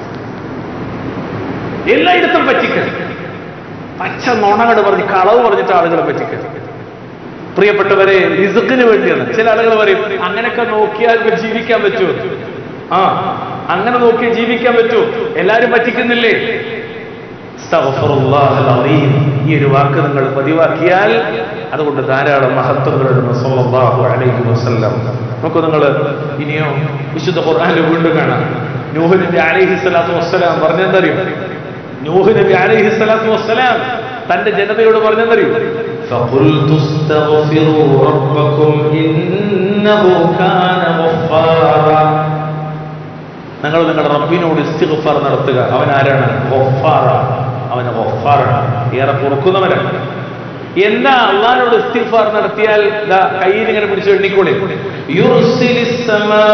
എല്ലായിടത്തും പറ്റിക്കൽ പച്ച നുണകൾ പറഞ്ഞ് കളവ് പറഞ്ഞിട്ട് ആളുകളെ പറ്റിക്കൽ പ്രിയപ്പെട്ടവരെ റിസുക്കിന് വേണ്ടിയാണ് ചില ആളുകൾ പറയും അങ്ങനെയൊക്കെ നോക്കിയാൽ ഇപ്പൊ ജീവിക്കാൻ പറ്റുമോ ആ അങ്ങനെ നോക്കി ജീവിക്കാൻ പറ്റുമോ എല്ലാരും പറ്റിക്കുന്നില്ലേ അസ്തഗ്ഫിറുല്ലാഹൽ അലീം. ഈ ഒരു വാക്ക് നിങ്ങൾ പതിവാക്കിയാൽ അതുകൊണ്ട് ധാരാളം മഹത്വങ്ങളുണ്ട് സല്ലല്ലാഹു അലൈഹി വസല്ലം നമുക്ക് നിങ്ങൾ ഇനിയോ വിശുദ്ധ ഖുർആനിൽ വീണ്ടും കാണാം നൂഹ് നബി അലൈഹി സ്വലാത്തു വസ്സലാം പറഞ്ഞെന്തറിയും നൂഹ് നബി അലൈഹി സ്വലാത്തു വസ്സലാം തന്റെ ജനതയോട് പറഞ്ഞെന്തറിയും فقلت استغفروا ربكم إنه كان غفارا നിങ്ങൾ നിങ്ങളുടെ റബ്ബിനോട് ഇസ്തിഗ്ഫാർ നടത്തുക അവൻ ആരാണ് ഗഫാറ അവൻ ഗഫാറാണ് ഏറെ പൊറുക്കുന്നവനാണ് എന്താ അള്ളാഹിനോട് ഇസ്തിഗ്ഫാർ നടത്തിയാൽ ദാ കയ്യിൽ ഇങ്ങനെ പിടിച്ച് എണ്ണിക്കോളി യുർസിലിസ് സമാഅ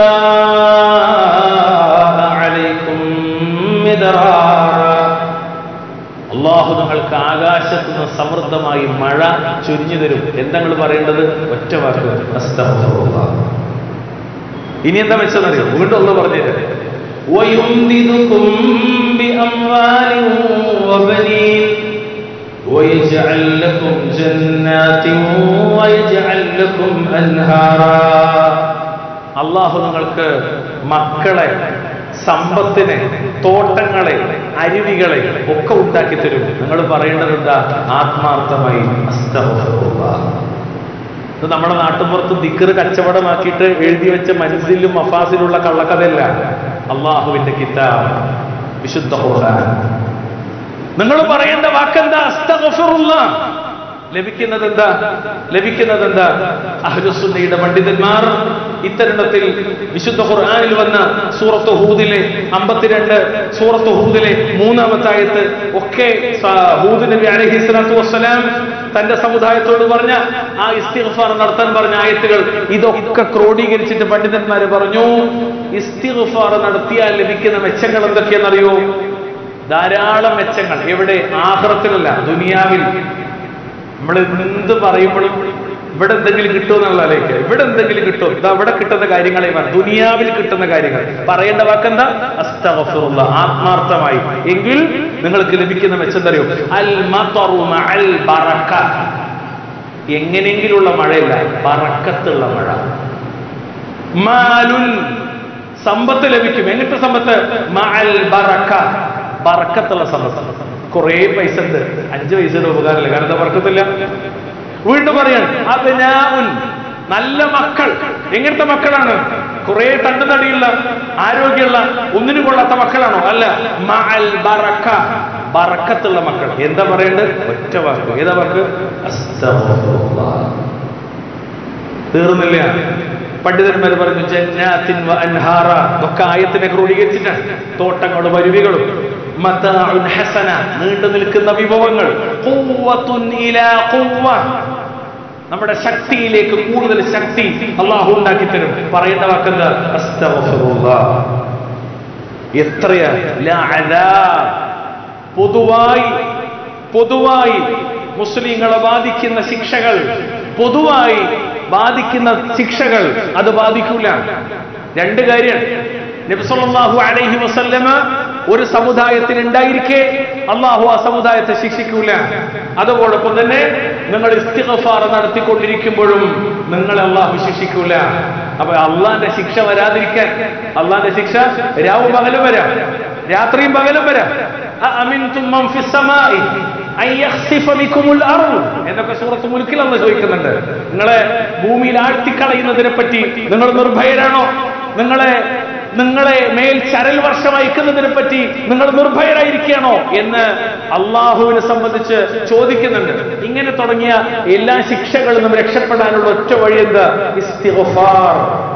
അലൈക്കും മിദ്റാറ അള്ളാഹു നിങ്ങൾക്ക് ആകാശത്ത് നിന്ന് സമൃദ്ധമായി മഴ ചൊരിഞ്ഞു തരും എന്താ നിങ്ങൾ പറയേണ്ടത് ഒറ്റ വാക്ക് അസ്തഗ്ഫിറുല്ലാഹ്. ഇനി എന്താ വെച്ചെന്നറിയോ വീണ്ടും ഒന്ന് പറഞ്ഞുതരാം ويمددكم بأموال وبنين ويجعل لكم جنات ويجعل لكم أنهارا അള്ളാഹു നിങ്ങൾക്ക് മക്കളെ സമ്പത്തിനെ തോട്ടങ്ങളെ അരുവികളെ ഒക്കെ ഉണ്ടാക്കി തരും നിങ്ങൾ പറയേണ്ടത് എന്താ ആത്മാർത്ഥമായി അസ്തഗ്ഫിറുല്ലാഹ്. ഇത് നമ്മുടെ നാട്ടുപുറത്ത് ദിക്കറ് കച്ചവടമാക്കിയിട്ട് എഴുതി വെച്ച മനസ്സിലും മഫാസിലുള്ള കള്ളക്കഥയല്ല അള്ളാഹുവിന്റെ കിതാബ് വിശുദ്ധ ഖുർആൻ നിങ്ങൾ പറയേണ്ട വാക്കെന്താ അസ്തഗ്ഫിറുല്ലാഹ്. ലഭിക്കുന്നത് എന്താ ലഭിക്കുന്നത് എന്താ അഹ്ലുസുന്നയുടെ പണ്ഡിതന്മാർ ഇത്തരുണത്തിൽ വിശുദ്ധ ഖുർആനിൽ വന്ന സൂറത്ത് ഹൂദിലെ അമ്പത്തിരണ്ട് സൂറത്ത് ഹൂദിലെ മൂന്നാമത്തെ ആയത്ത് ഒക്കെ സ- ഹൂദ് നബി അലൈഹി സ്വലാത്തു വസ്സലാം തന്റെ സമുദായത്തോട് പറഞ്ഞ ആ ഇസ്തിഗ്ഫാർ നടത്താൻ പറഞ്ഞ ആയത്തുകൾ ഇതൊക്കെ ക്രോഡീകരിച്ചിട്ട് പണ്ഡിതന്മാര് പറഞ്ഞു ഇസ്തിഗ്ഫാർ നടത്തിയാൽ ലഭിക്കുന്ന മെച്ചങ്ങൾ എന്തൊക്കെയെന്നറിയോ ധാരാളം മെച്ചങ്ങൾ എവിടെ ആഹ്റത്തിലല്ല ദുനിയാവിൽ നമ്മൾ എന്ത് പറയുമ്പോഴും ഇവിടെ എന്തെങ്കിലും കിട്ടുമെന്നുള്ളതിലേക്ക് ഇവിടെ എന്തെങ്കിലും കിട്ടും ഇതാ ഇവിടെ കിട്ടുന്ന കാര്യങ്ങളെ പറ- ദുനിയാവിൽ കിട്ടുന്ന കാര്യങ്ങൾ പറയേണ്ട വാക്കെന്താ അസ്തഗ്ഫിറുല്ലാ ആത്മാർത്ഥമായി എങ്കിൽ നിങ്ങൾക്ക് ലഭിക്കുന്ന മെച്ചം തരും അൽ മതറു മഅൽ ബറക എങ്ങനെയെങ്കിലുള്ള മഴയല്ല ബറക്കത്തുള്ള മഴ മാലുൻ സമ്പത്ത് ലഭിക്കും എങ്ങനത്തെ സമ്പത്ത് മഅൽ ബറക ബറക്കത്തുള്ള സമ്പത്ത് കുറേ പൈസ ഉണ്ട് അഞ്ച് പൈസയുടെ ഉപകാരമില്ല കാരണം എന്താ ബറക്കത്തില്ല വീണ്ടും പറയാണ് അബ്നാഉൻ നല്ല മക്കൾ എങ്ങനത്തെ മക്കളാണ് കുറെ തണ്ടു തടിയുള്ള ആരോഗ്യമുള്ള ഒന്നിനും കൊള്ളാത്ത മക്കളാണോ അല്ല മഅൽ ബറക ബറക്കത്തുള്ള മക്കൾ എന്താ പറയേണ്ടത് ഒറ്റ വാക്ക് ഏതാ വാക്ക് അസ്തഗ്ഫിറുല്ലാഹ് തീർന്നില്ല പണ്ഡിതന്മാർ പറഞ്ഞു ജന്നാത്തിൻ വ അൻഹാറ ഇതൊക്കെ ആയത്തിനെ ക്രോഡീകരിച്ചിട്ടാണ് തോട്ടങ്ങളും അരുവികളും മതാഉൻ ഹസന നീണ്ടു നിൽക്കുന്ന വിഭവങ്ങൾ ഖുവ്വത്തുൻ ഇലാ ഖുവ്വ നമ്മുടെ ശക്തിയിലേക്ക് കൂടുതൽ ശക്തി അള്ളാഹു ഉണ്ടാക്കി തരും പറയേണ്ട വാക്കെന്താ അസ്തഗ്ഫിറുല്ലാഹ്. എത്രയാ ലാ അദാബ്. പൊതുവായി പൊതുവായി മുസ്ലിങ്ങളെ ബാധിക്കുന്ന ശിക്ഷകൾ പൊതുവായി ബാധിക്കുന്ന ശിക്ഷകൾ അത് ബാധിക്കൂല രണ്ട് കാര്യം നബിസല്ലാഹു അലൈഹി വസല്ലമ ഒരു സമുദായത്തിന് ഉണ്ടായിരിക്കെ അള്ളാഹു ആ സമുദായത്തെ ശിക്ഷിക്കൂല അതോടൊപ്പം തന്നെ നിങ്ങൾ ഇസ്തിഗഫാർ നടത്തിക്കൊണ്ടിരിക്കുമ്പോഴും നിങ്ങളെ അള്ളാഹു ശിക്ഷിക്കൂല അപ്പൊ അള്ളാന്റെ ശിക്ഷ വരാതിരിക്കാൻ അള്ളാന്റെ ശിക്ഷ രാവും പകലും വരാം രാത്രിയും പകലും വരാം അഅമിൻതും മൻ ഫിസ് സമാഇ അൻ യഖ്സിഫ ബികുമുൽ അർദ് എന്നൊക്കെ സൂറത്ത് മുൽക്കിൽ അന്ന് ചോദിക്കുന്നുണ്ട് നിങ്ങളെ ഭൂമിയിൽ ആഴ്ത്തിക്കളയുന്നതിനെ പറ്റി നിങ്ങൾ നിർഭയരാണോ നിങ്ങളെ നിങ്ങളെ മേൽ ചരൽ വർഷം അയക്കുന്നതിനെ പറ്റി നിങ്ങൾ നിർഭയരായിരിക്കുകയാണോ എന്ന് അള്ളാഹുവിനെ സംബന്ധിച്ച് ചോദിക്കുന്നുണ്ട് ഇങ്ങനെ തുടങ്ങിയ എല്ലാ ശിക്ഷകളിൽ നിന്നും രക്ഷപ്പെടാനുള്ള ഒറ്റ വഴി എന്താ ഇസ്തിഗ്ഫാർ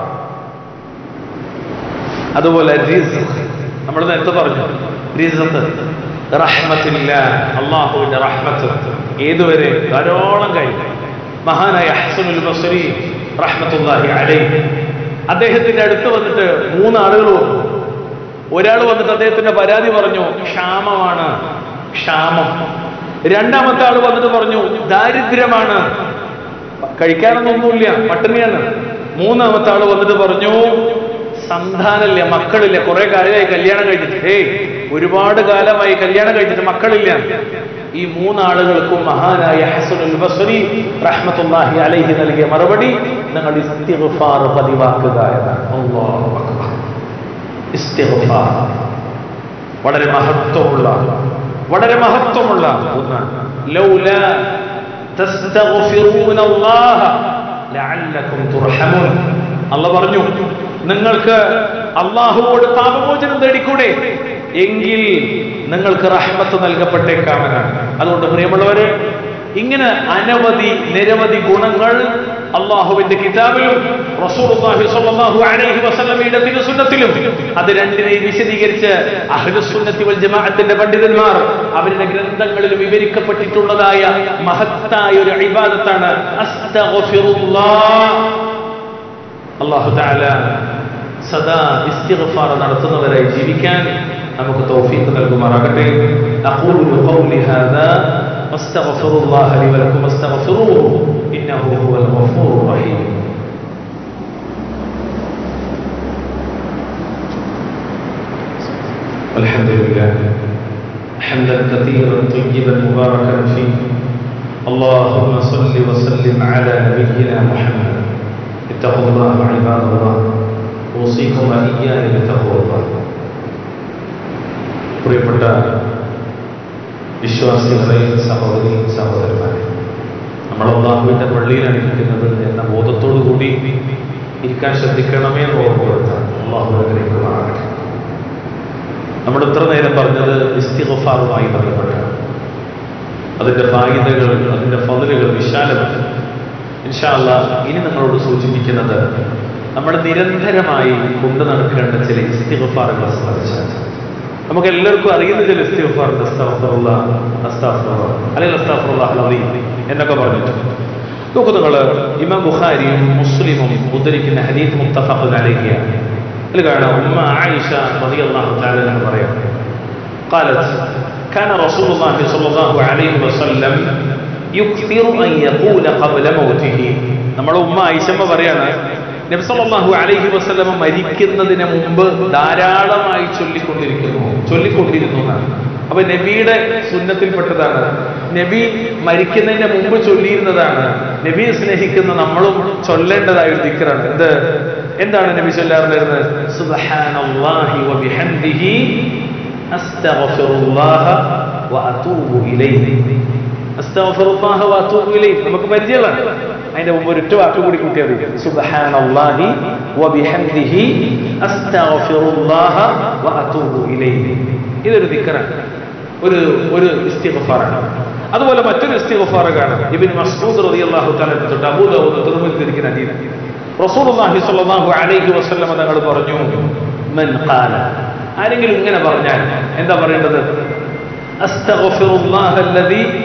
അതുപോലെ റിസ്ഖ് നമ്മൾ നേരത്തെ പറഞ്ഞു റിസ്ഖ് റഹ്മത്തില്ല അള്ളാഹുവിന്റെ റഹ്മത്ത് ഏതുവരെ ധാരാളം കഴിഞ്ഞു മഹാനായ ഹസനുൽ ബസരി റഹ്മത്തുല്ലാഹി അലൈഹി അദ്ദേഹത്തിന്റെ അടുത്ത് വന്നിട്ട് മൂന്നാളുകൾ വന്നു ഒരാൾ വന്നിട്ട് അദ്ദേഹത്തിന്റെ പരാതി പറഞ്ഞു ക്ഷാമമാണ് ക്ഷാമം രണ്ടാമത്തെ ആൾ വന്നിട്ട് പറഞ്ഞു ദാരിദ്ര്യമാണ് കഴിക്കാനൊന്നുമില്ല പട്ടിണിയാണ് മൂന്നാമത്തെ ആള് വന്നിട്ട് പറഞ്ഞു സന്താനമില്ല മക്കളില്ല കുറെ കാലമായി കല്യാണം കഴിച്ചിട്ട് ഏയ് ഒരുപാട് കാലമായി കല്യാണം കഴിച്ചിട്ട് മക്കളില്ല ഈ മൂന്നാളുകൾക്കും മഹാനായ ഹസനുൽ ബസ്രി റഹ്മത്തുല്ലാഹി അലൈഹി നൽകിയ മറുപടി നിങ്ങൾ ഇസ്തിഗ്ഫാർ പതിവാക്കുക എന്നാണ് അല്ലാഹു അക്ബർ ഇസ്തിഗ്ഫാർ വളരെ മഹത്വമുള്ള വളരെ മഹത്വമുള്ള ഒന്നാണ് ലൗല തസ്തഗ്ഫിറൂന അല്ലാഹ ലഅല്ലക്കും തുർഹമൂൻ അല്ല പറഞ്ഞു നിങ്ങൾക്ക് അള്ളാഹുവോട് പാപമോചനം തേടിക്കൂടെ എങ്കിൽ നിങ്ങൾക്ക് റഹ്മത്ത് നൽകപ്പെട്ടേക്കാമെന്നാണ് അതുകൊണ്ട് പ്രിയമുള്ളവരെ ഇങ്ങനെ അനവധി നിരവധി ഗുണങ്ങൾ അള്ളാഹുവിന്റെ കിതാബിലും റസൂലുള്ളാഹി സ്വല്ലല്ലാഹു അലൈഹി വസല്ലമയുടെ തിരുസുന്നത്തിലും അത് രണ്ടിനെയും വിശദീകരിച്ച് അഹ്ലുസുന്നത്തി വൽ ജമാഅത്തിന്റെ പണ്ഡിതന്മാർ അവരുടെ ഗ്രന്ഥങ്ങളിൽ വിവരിക്കപ്പെട്ടിട്ടുള്ളതായ മഹത്തായ ഒരു ഇബാദത്താണ് അസ്തഗ്ഫിറുല്ലാഹ് അള്ളാഹു തആല സദാ ഇസ്തിഗ്ഫാർ നടത്തുന്നവരായി ജീവിക്കാൻ നമുക്ക് തൗഫീഖ് നൽകുമാറാകട്ടെ അഖൂലു ഖൗലി ഹാദാ واستغفر الله لي ولكم واستغفروه انه هو الغفور الرحيم الحمد لله حمدا كثيرا طيبا مباركا فيه اللهم صل وسلم على نبينا محمد اتقوا الله عباد الله اوصيكم واياي بتقوى الله പ്രിയപ്പെട്ട വിശ്വാസികളെ സഹോദരി സഹോദരന്മാരെ നമ്മൾ അള്ളാഹുവിന്റെ പള്ളിയിലാണ് ഇരിക്കുന്നത് എന്ന ബോധത്തോടു കൂടി ഇരിക്കാൻ ശ്രദ്ധിക്കണമേ എന്ന് ഓർമ്മപ്പെടുത്താൻ അള്ളാഹു അനുഗ്രഹിക്കുമാറാകട്ടെ നമ്മൾ ഇത്ര നേരം പറഞ്ഞത് ഇസ്തിഗഫാറുമായി ബന്ധപ്പെട്ടാണ് അതിന്റെ ഫായിദകൾ അതിന്റെ ഫതിലുകൾ വിശാലമാണ് ഇൻഷാല്ല ഇനി നിങ്ങളോട് സൂചിപ്പിക്കുന്നത് നമ്മൾ നിരന്തരമായി കൊണ്ടു നടക്കേണ്ട ചില ഇസ്തിഗഫാറുകളെ സംബന്ധിച്ചാണ് നമുക്ക് എല്ലാവർക്കും അറിയുന്ന ചില ഇസ്തിഗഫാറുണ്ട് അസ്തഗ്ഫിറുള്ള അസ്തഗ്ഫിറുള്ള അല്ലെങ്കിൽ അസ്തഗ്ഫിറുള്ള അലീം എന്നൊക്കെ പറഞ്ഞിട്ടുണ്ട് നോക്കൂ നിങ്ങൾ ഇമാം ബുഖാരിയും മുസ്ലിമും ഉദ്ധരിക്കുന്ന ഹദീത്ത് മുത്തഫഖ് അലൈഹിയാണ് അതിൽ കാണാം ഉമ്മ ആയിഷ റളിയല്ലാഹു തആല എന്ന് പറയാം قالت كان رسول الله صلى الله عليه وسلم يكثر أن يقول قبل موته നമ്മുടെ ഉമ്മ ഐഷമ്മ പറയാണ് നബ്സല്ലാഹു അലൈഹി വസ്ലമ മരിക്കുന്നതിന് മുമ്പ് ധാരാളമായി ചൊല്ലിക്കൊണ്ടിരിക്കുന്നു ചൊല്ലിക്കൊണ്ടിരുന്നു എന്നാണ് അപ്പൊ നബിയുടെ സുന്നത്തിൽപ്പെട്ടതാണ് നബി മരിക്കുന്നതിന് മുമ്പ് ചൊല്ലിയിരുന്നതാണ് നബിയെ സ്നേഹിക്കുന്ന നമ്മളും ചൊല്ലേണ്ടതായ ഒരു ദിക്കറാണ് എന്ത് എന്താണ് നബി ചൊല്ലാറുണ്ടായിരുന്നത് സുബ്ഹാനല്ലാഹി വബിഹംദിഹി അസ്തഗ്ഫിറുല്ലാഹ വഅതൂബു ഇലൈഹി അസ്തഗ്ഫിറുല്ലാഹ വഅതൂബു ഇലൈഹി നമുക്ക് പരിചയമാണ് അതിന്റെ മുമ്പ് ഒരു ഒറ്റ വാക്ക് കൂടി കൂട്ടിയാൽ മതി സുബ്ഹാനല്ലാഹി വബിഹംദിഹി അസ്തഗ്ഫിറുല്ലാഹ വഅതൂബു ഇലൈഹി ഇതൊരു ദിക്റാണ് ഒരു ഒരു ഇസ്തിഗ്ഫാറാണ് അതുപോലെ മറ്റൊരു ഇസ്തിഗ്ഫാർ കാണാം ഇബ്നു മസ്ഊദ് റളിയല്ലാഹു തആല തൊട്ട് അബൂ ദാവൂദ് തിർമിദി തിരിക്കുന്ന ഹദീസ് റസൂലുള്ളാഹി സ്വല്ലല്ലാഹു അലൈഹി വസല്ലം തങ്ങൾ പറഞ്ഞു മൻ ഖാല ആരെങ്കിലും ഇങ്ങനെ പറഞ്ഞാൽ എന്താ പറയേണ്ടത് അസ്തഗ്ഫിറുല്ലാഹ അല്ലദീ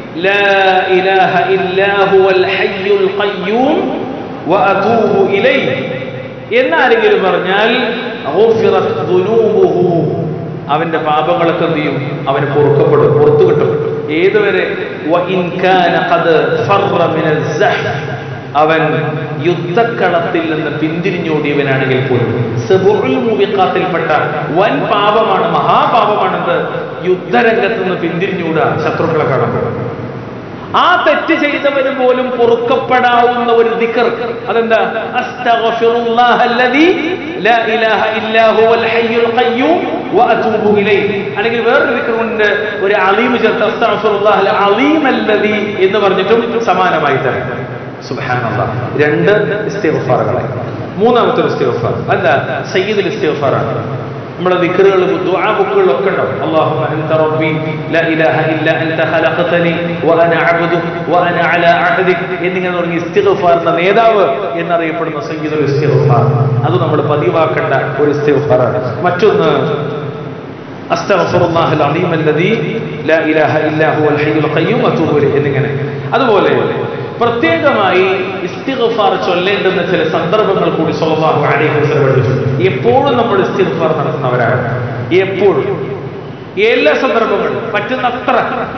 ലാ ഇലാഹ ഇല്ലാ ഹുവൽ ഹയ്യുൽ ഖയ്യൂം വഅതൂബു ഇലൈഹി എന്നാരെങ്കിലും പറഞ്ഞാൽ ഗുഫിറത് ദുനൂബുഹു അവന്റെ പാപങ്ങളൊക്കെ എന്ത് ചെയ്യും അവന് പൊറുക്കപ്പെടും പുറത്തു കിട്ടും ഏതുവരെ വഇൻ കാന ഖദ് ഫറ മിനൽ സഹ് അവൻ യുദ്ധക്കളത്തിൽ നിന്ന് പിന്തിരിഞ്ഞോടിയവനാണെങ്കിൽ പോലും സബുൽ മുബിഖാത്തിൽപ്പെട്ട വൻ പാപമാണ് മഹാപാപമാണെന്ന് യുദ്ധരംഗത്ത് നിന്ന് പിന്തിരിഞ്ഞൂടാ ശത്രുക്കളെ കാണുമ്പോൾ ആ തെറ്റ് ചെയ്തവന് പോലും പൊറുക്കപ്പെടാവുന്ന ഒരു ദിക്കർ അതെന്താ അസ്തഗ്ഫിറുല്ലാഹല്ലദീ ലാ ഇലാഹ ഇല്ലാ ഹുവൽ ഹയ്യുൽ ഖയ്യൂം വഅതൂബു ഇലൈഹി അല്ലെങ്കിൽ വേറൊരു ദിക്കറുണ്ട് ഒരു അലീം ചേർത്ത് അസ്തഗ്ഫിറുല്ലാഹൽ അലീമല്ലദീ എന്ന് പറഞ്ഞിട്ടും സമാനമായി തരാം സുബ്ഹാനല്ലാഹ് രണ്ട് ഇസ്തിഗ്ഫാറുകളായി മൂന്നാമത്തെ ഒരു ഇസ്തിഗ്ഫാർ അല്ല സയ്യിദുൽ ഇസ്തിഗ്ഫാറാണ് നമ്മുടെ ദിക്കറുകൾ ദുആ ബുക്കുകളിലൊക്കെ ഉണ്ടാവും അല്ലാഹുമ്മ അൻത റബ്ബി ലാ ഇലാഹ ഇല്ല അൻത ഖലഖതനി വഅന അബ്ദു വഅന അലാ അഹദിക് എന്നിങ്ങനെ തുടങ്ങി ഇസ്തിഗ്ഫാറിന്റെ നേതാവ് എന്നറിയപ്പെടുന്ന സയ്യിദുൽ ഇസ്തിഗ്ഫാർ അത് നമ്മൾ പതിവാക്കേണ്ട ഒരു ഇസ്തിഗ്ഫാറാണ് മറ്റൊന്ന് അസ്തഗ്ഫിറുല്ലാഹ് അലീം അല്ലദീ ലാ ഇലാഹ ഇല്ലാ ഹുവൽ ഹയ്യുൽ ഖയ്യൂം വഅതൂബു ഇലൈഹി എന്നിങ്ങനെ അതുപോലെ പ്രത്യേകമായി ഇസ്തിഗ്ഫാർ ചൊല്ലേണ്ടുന്ന ചില സന്ദർഭങ്ങൾ കൂടി സ്വല്ലല്ലാഹു അലൈഹി വസല്ലം പഠിപ്പിച്ചു എപ്പോഴും നമ്മൾ ഇസ്തിഗ്ഫാർ നടത്തുന്നവരാണ് എപ്പോഴും എല്ലാ സന്ദർഭങ്ങളും പറ്റുന്നത്ര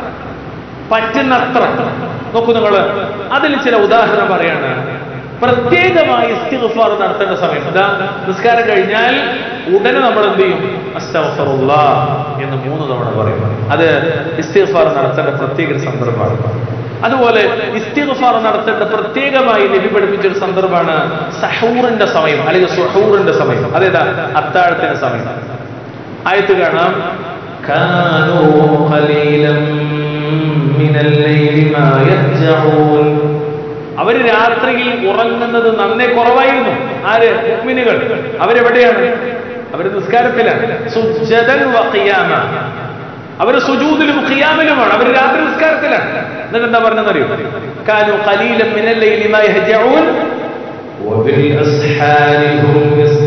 പറ്റുന്നത്ര നോക്കൂ നിങ്ങൾ അതിൽ ചില ഉദാഹരണം പറയാണ് പ്രത്യേകമായി ഇസ്തിഗ്ഫാർ നടത്തേണ്ട സമയം എന്താ നിസ്കാരം കഴിഞ്ഞാൽ ഉടനെ നമ്മൾ എന്ത് ചെയ്യും അസ്തഗ്ഫിറുല്ലാ എന്ന് മൂന്ന് തവണ പറയും അത് ഇസ്തിഗ്ഫാർ നടത്തേണ്ട പ്രത്യേക ഒരു സന്ദർഭമാണ് അതുപോലെ ഇസ്തിഗ്ഫാർ നടത്തേണ്ട പ്രത്യേകമായി നബി പഠിപ്പിച്ച ഒരു സന്ദർഭമാണ് സഹൂറിന്റെ സമയം അല്ലെങ്കിൽ സുഹൂറിന്റെ സമയം അതേതാ അത്താഴത്തിന്റെ സമയം ആയത്ത് കാണാം കാനൂ ഖലീലം മിനൽ ലൈലി മാ യർജഊൻ അവര് രാത്രിയിൽ ഉറങ്ങുന്നത് നന്നേ കുറവായിരുന്നു ആര് മുഅ്മിനുകൾ അവരെവിടെയാണ് അവര് നിസ്കാരത്തിലാണ് സുജ്ജദൻ വഖിയാമ അവര് സുജൂദിലും ഖിയാമിലുമാണ് അവർ രാത്രി നിസ്കാരത്തിലാണ് എന്നിട്ട് എന്താ പറഞ്ഞെന്നറിയോ കാനു ഖലീലൻ മിനൽ ലൈലി മാ യഹ്ജഊൻ وبالأسحار هم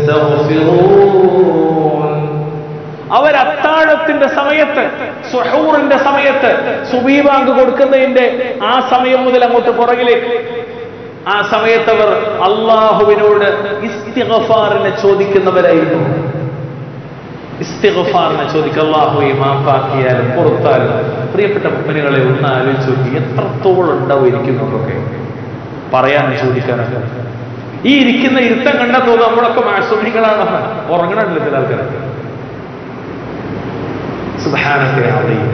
يستغفرون അവർ അത്താഴത്തിന്റെ സമയത്ത് സുഹൂറിന്റെ സമയത്ത് സുബീബാങ്ക് കൊടുക്കുന്നതിന്റെ ആ സമയം മുതൽ അങ്ങോട്ട് പുറകിലേക്ക് ആ സമയത്ത് അവർ അള്ളാഹുവിനോട് ഇസ്തിഗഫാറിനെ ചോദിക്കുന്നവരായിരുന്നു ഇസ്തിഗഫാറിനെ ചോദിക്കുക അള്ളാഹുവെ മാപ്പാക്കിയാലും പുറത്താലും പ്രിയപ്പെട്ട മുപ്പനുകളെ ഒന്ന് ആലോചിച്ച് നോക്കി എത്രത്തോളം ഉണ്ടാവും ഇരിക്കുന്നതൊക്കെ പറയാനും ചോദിക്കാനൊക്കെ ഈ ഇരിക്കുന്ന ഇരുത്തം കണ്ടാൽ തോന്നുന്നു നമ്മളൊക്കെ മാസൂമികളാണെന്ന് ഉറങ്ങണമല്ലോ ചില ആൾക്കാരൊക്കെ സുബ്ഹാനക അലീം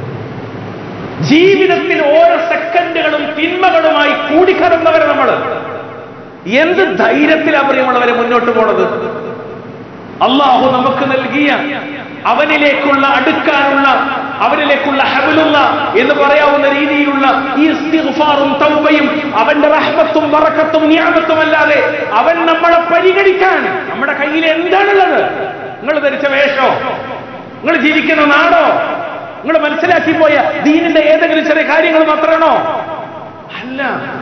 ജീവിതത്തിൽ ഓരോ സെക്കൻഡുകളും തിന്മകളുമായി കൂടിക്കടന്നവരെ നമ്മൾ എന്ത് ധൈര്യത്തിലാണ് പ്രിയമുള്ളവരെ മുന്നോട്ട് പോണത് അള്ളാഹു നമുക്ക് നൽകിയ അവനിലേക്കുള്ള അടുക്കാനുള്ള അവനിലേക്കുള്ള ഹബലുള്ള എന്ന് പറയാവുന്ന രീതിയിലുള്ള ഈ ഇസ്തിഗ്ഫാറും തൗബയും അവന്റെ റഹ്മത്തും വറക്കത്തും നിയാമത്തും അല്ലാതെ അവൻ നമ്മളെ പരിഗണിക്കാൻ നമ്മുടെ കയ്യിൽ എന്താണുള്ളത് നിങ്ങൾ ധരിച്ച വേഷോ നിങ്ങൾ ജീവിക്കുന്ന നാടോ നിങ്ങൾ മനസ്സിലാക്കി പോയ ദീനിന്റെ ഏതെങ്കിലും ചെറിയ കാര്യങ്ങൾ മാത്രമാണോ അല്ല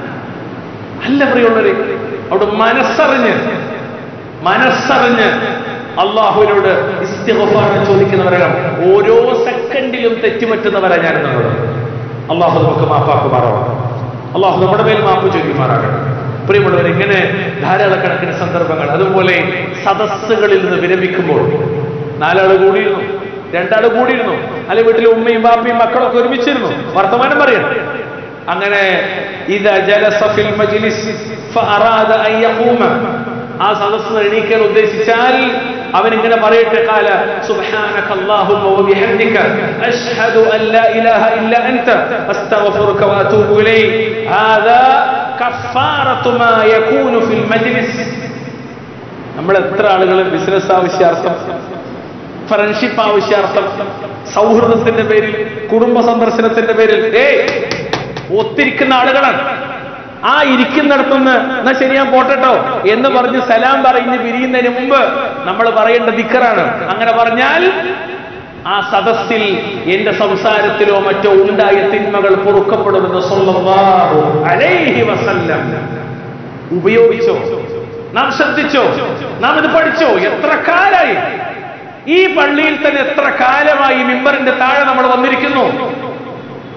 അല്ല പ്രിയുള്ളവരെ അവിടെ മനസ്സറിഞ്ഞ് മനസ്സറിഞ്ഞ് അള്ളാഹുവിനോട് ഇസ്തിഗ്ഫാർ ചോദിക്കുന്നവരാണ് ഓരോ സെക്കൻഡിലും തെറ്റുപറ്റുന്നവരാ ഞാൻ നിങ്ങൾ അള്ളാഹു നമുക്ക് മാപ്പാക്കുമാറാവണം അള്ളാഹു നമ്മുടെ മേൽ മാപ്പ് ചോദിക്കുമാറാകണം പ്രിയമുള്ളവർ ഇങ്ങനെ ധാരാളക്കണക്കിന് സന്ദർഭങ്ങൾ അതുപോലെ സദസ്സുകളിൽ നിന്ന് വിരമിക്കുമ്പോൾ നാലാള് കൂടിയിരുന്നു രണ്ടാള് കൂടിയിരുന്നു അല്ലെ വീട്ടിലെ ഉമ്മയും ബാപ്പയും മക്കളൊക്കെ ഒരുമിച്ചിരുന്നു വർത്തമാനം പറയണം അങ്ങനെ ഇതാ ജലസഫിൽ മജ്ലിസ് ഫഅറാദ അൻ യഖൂമ ആ സദസ്സ് എണീക്കാൻ ഉദ്ദേശിച്ചാൽ അവൻ ഇങ്ങനെ പറയട്ടെ കാല സുബ്ഹാനക അല്ലാഹുമ്മ വബിഹംദിക അഷ്ഹദു അൻ ലാ ഇലാഹ ഇല്ല അൻത അസ്തഗ്ഫിറുക വഅതൂബു ഇലൈഹി ഹാദാ കഫാറത്തു മാ യകൂനു ഫിൽ മജ്ലിസ് നമ്മൾ എത്ര ആളുകൾ ബിസിനസ് ആവശ്യാർത്ഥം ഫ്രണ്ട്ഷിപ്പ് ആവശ്യാർത്ഥം സൗഹൃദത്തിന്റെ പേരിൽ കുടുംബ സന്ദർശനത്തിന്റെ പേരിൽ ഏയ് ഒത്തിരിക്കുന്ന ആളുകളാണ് ആ ഇരിക്കുന്നിടത്തുനിന്ന് എന്നാ ശരി ഞാൻ പോട്ടെട്ടോ എന്ന് പറഞ്ഞ് സലാം പറഞ്ഞ് പിരിയുന്നതിന് മുമ്പ് നമ്മൾ പറയേണ്ട ദിക്കറാണ് അങ്ങനെ പറഞ്ഞാൽ ആ സദസ്സിൽ എന്റെ സംസാരത്തിലോ മറ്റോ ഉണ്ടായ തിന്മകൾ പൊറുക്കപ്പെടുമെന്ന് സ്വല്ലല്ലാഹു അലൈഹി വസല്ലം ഉപയോഗിച്ചോ നാം ശ്രദ്ധിച്ചോ നാം ഇത് പഠിച്ചോ എത്ര കാലായി ഈ പള്ളിയിൽ തന്നെ എത്ര കാലമായി മിമ്പറിന്റെ താഴെ നമ്മൾ വന്നിരിക്കുന്നു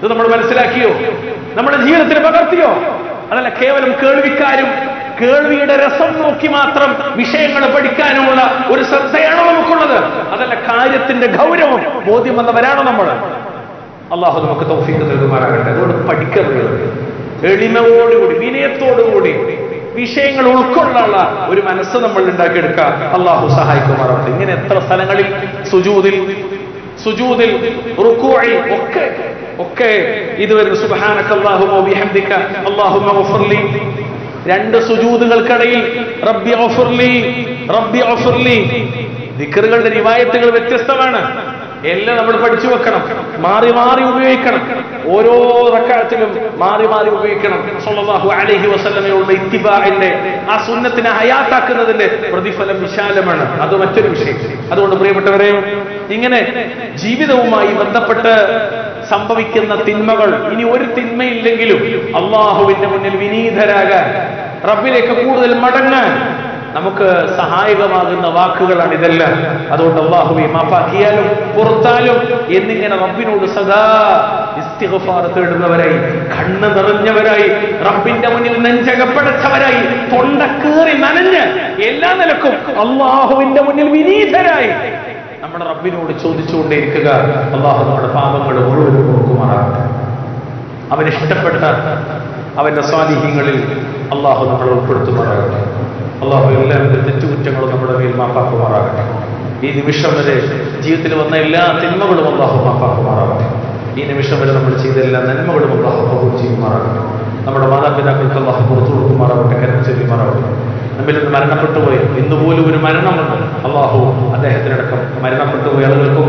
ഇത് നമ്മൾ മനസ്സിലാക്കിയോ നമ്മുടെ ജീവിതത്തിൽ പകർത്തിയോ അതല്ല കേവലം കേൾവിക്കാരും കേൾവിയുടെ രസം നോക്കി മാത്രം വിഷയങ്ങൾ പഠിക്കാനുമുള്ള ഒരു ശ്രദ്ധയാണോ നമുക്കുള്ളത് അതല്ല കാര്യത്തിന്റെ ഗൗരവം ബോധ്യം വന്നവരാണോ നമ്മൾ അള്ളാഹു നമുക്ക് തൗഫീഖ് നൽകുമാറാകട്ടെ അതുകൊണ്ട് പഠിക്കുന്നത് എളിമയോടുകൂടി വിനയത്തോടുകൂടി വിഷയങ്ങൾ ഉൾക്കൊള്ളാനുള്ള ഒരു മനസ്സ് നമ്മൾ ഉണ്ടാക്കിയെടുക്കുക അള്ളാഹു സഹായിക്കുമാറാകട്ടെ ഇങ്ങനെ എത്ര സ്ഥലങ്ങളിൽ സുജൂതിൽ സുജൂദിൽ റുക്കൂഇൽ ഒക്കെ ഒക്കെ ഇതുവരെ സുബ്ഹാനക അല്ലാഹുമ്മ വബിഹംദിക അല്ലാഹുമ്മ ഗഫർലി രണ്ട് സുജൂദുകൾക്കിടയിൽ റബ്ബി ഗഫർലി റബ്ബി ഗഫർലി ദിക്റുകളുടെ റിവായത്തുകൾ വ്യത്യസ്തമാണ് എല്ലാം നമ്മൾ പഠിച്ചു വെക്കണം മാറി മാറി ഉപയോഗിക്കണം ഓരോ റക്കാലത്തിലും മാറി മാറി ഉപയോഗിക്കണം സല്ലല്ലാഹു അലൈഹി വസല്ലമയുള്ള ഇത്തിബാഇന്റെ ആ സുന്നത്തിനെ ഹയാത്താക്കുന്നതിന്റെ പ്രതിഫലം വിശാലമാണ് അത് മറ്റൊരു വിഷയം അതുകൊണ്ട് പ്രിയപ്പെട്ടവരെ ഇങ്ങനെ ജീവിതവുമായി ബന്ധപ്പെട്ട് സംഭവിക്കുന്ന തിന്മകൾ ഇനി ഒരു തിന്മയില്ലെങ്കിലും അള്ളാഹുവിന്റെ മുന്നിൽ വിനീതരാകാൻ റബ്ബിലേക്ക് കൂടുതൽ മടങ്ങാൻ നമുക്ക് സഹായകമാകുന്ന വാക്കുകളാണ് ഇതെല്ലാം അതുകൊണ്ട് അള്ളാഹുവെ മാപ്പാക്കിയാലും പുറത്താലും എന്നിങ്ങനെ റബ്ബിനോട് സദാ ഇസ്തിഗ്ഫാർ തേടുന്നവരായി കണ്ണ് നിറഞ്ഞവരായി റബ്ബിന്റെ മുന്നിൽ നെഞ്ചകപ്പടച്ചവരായി തൊണ്ട കീറി നനഞ്ഞ് എല്ലാ നിലക്കും അള്ളാഹുവിന്റെ മുന്നിൽ വിനീതരായി നമ്മുടെ റബ്ബിനോട് ചോദിച്ചുകൊണ്ടേയിരിക്കുക അള്ളാഹു നമ്മുടെ പാപങ്ങൾ മുഴുവൻ കൊടുക്കുമാറാകട്ടെ അവൻ ഇഷ്ടപ്പെട്ട അവന്റെ സ്വാധീനങ്ങളിൽ അള്ളാഹു നമ്മളെ ഉൾപ്പെടുത്തുമാറാകട്ടെ അള്ളാഹു എല്ലാവിധ തെറ്റുകുറ്റങ്ങളും നമ്മുടെ മേൽ മാപ്പാക്കുമാറാകട്ടെ ഈ നിമിഷം വരെ ജീവിതത്തിൽ വന്ന എല്ലാ തിന്മകളും അള്ളാഹു മാപ്പാക്കുമാറാകട്ടെ ഈ നിമിഷം വരെ നമ്മൾ ചെയ്ത എല്ലാ നന്മകളും അള്ളാഹു കബൂൽ ചെയ്യുമാറാകട്ടെ നമ്മുടെ മാതാപിതാക്കൾക്ക് അള്ളാഹു പുറത്തു കൊടുക്കുമാറാകട്ടെ കരം ചെയ്യുമാറാകട്ടെ നമ്മിൽ നിന്ന് മരണപ്പെട്ടു പോയി ഇന്നുപോലും ഒരു മരണമുണ്ട് അള്ളാഹു അദ്ദേഹത്തിനടക്കം മരണപ്പെട്ടു പോയി ആളുകൾക്ക്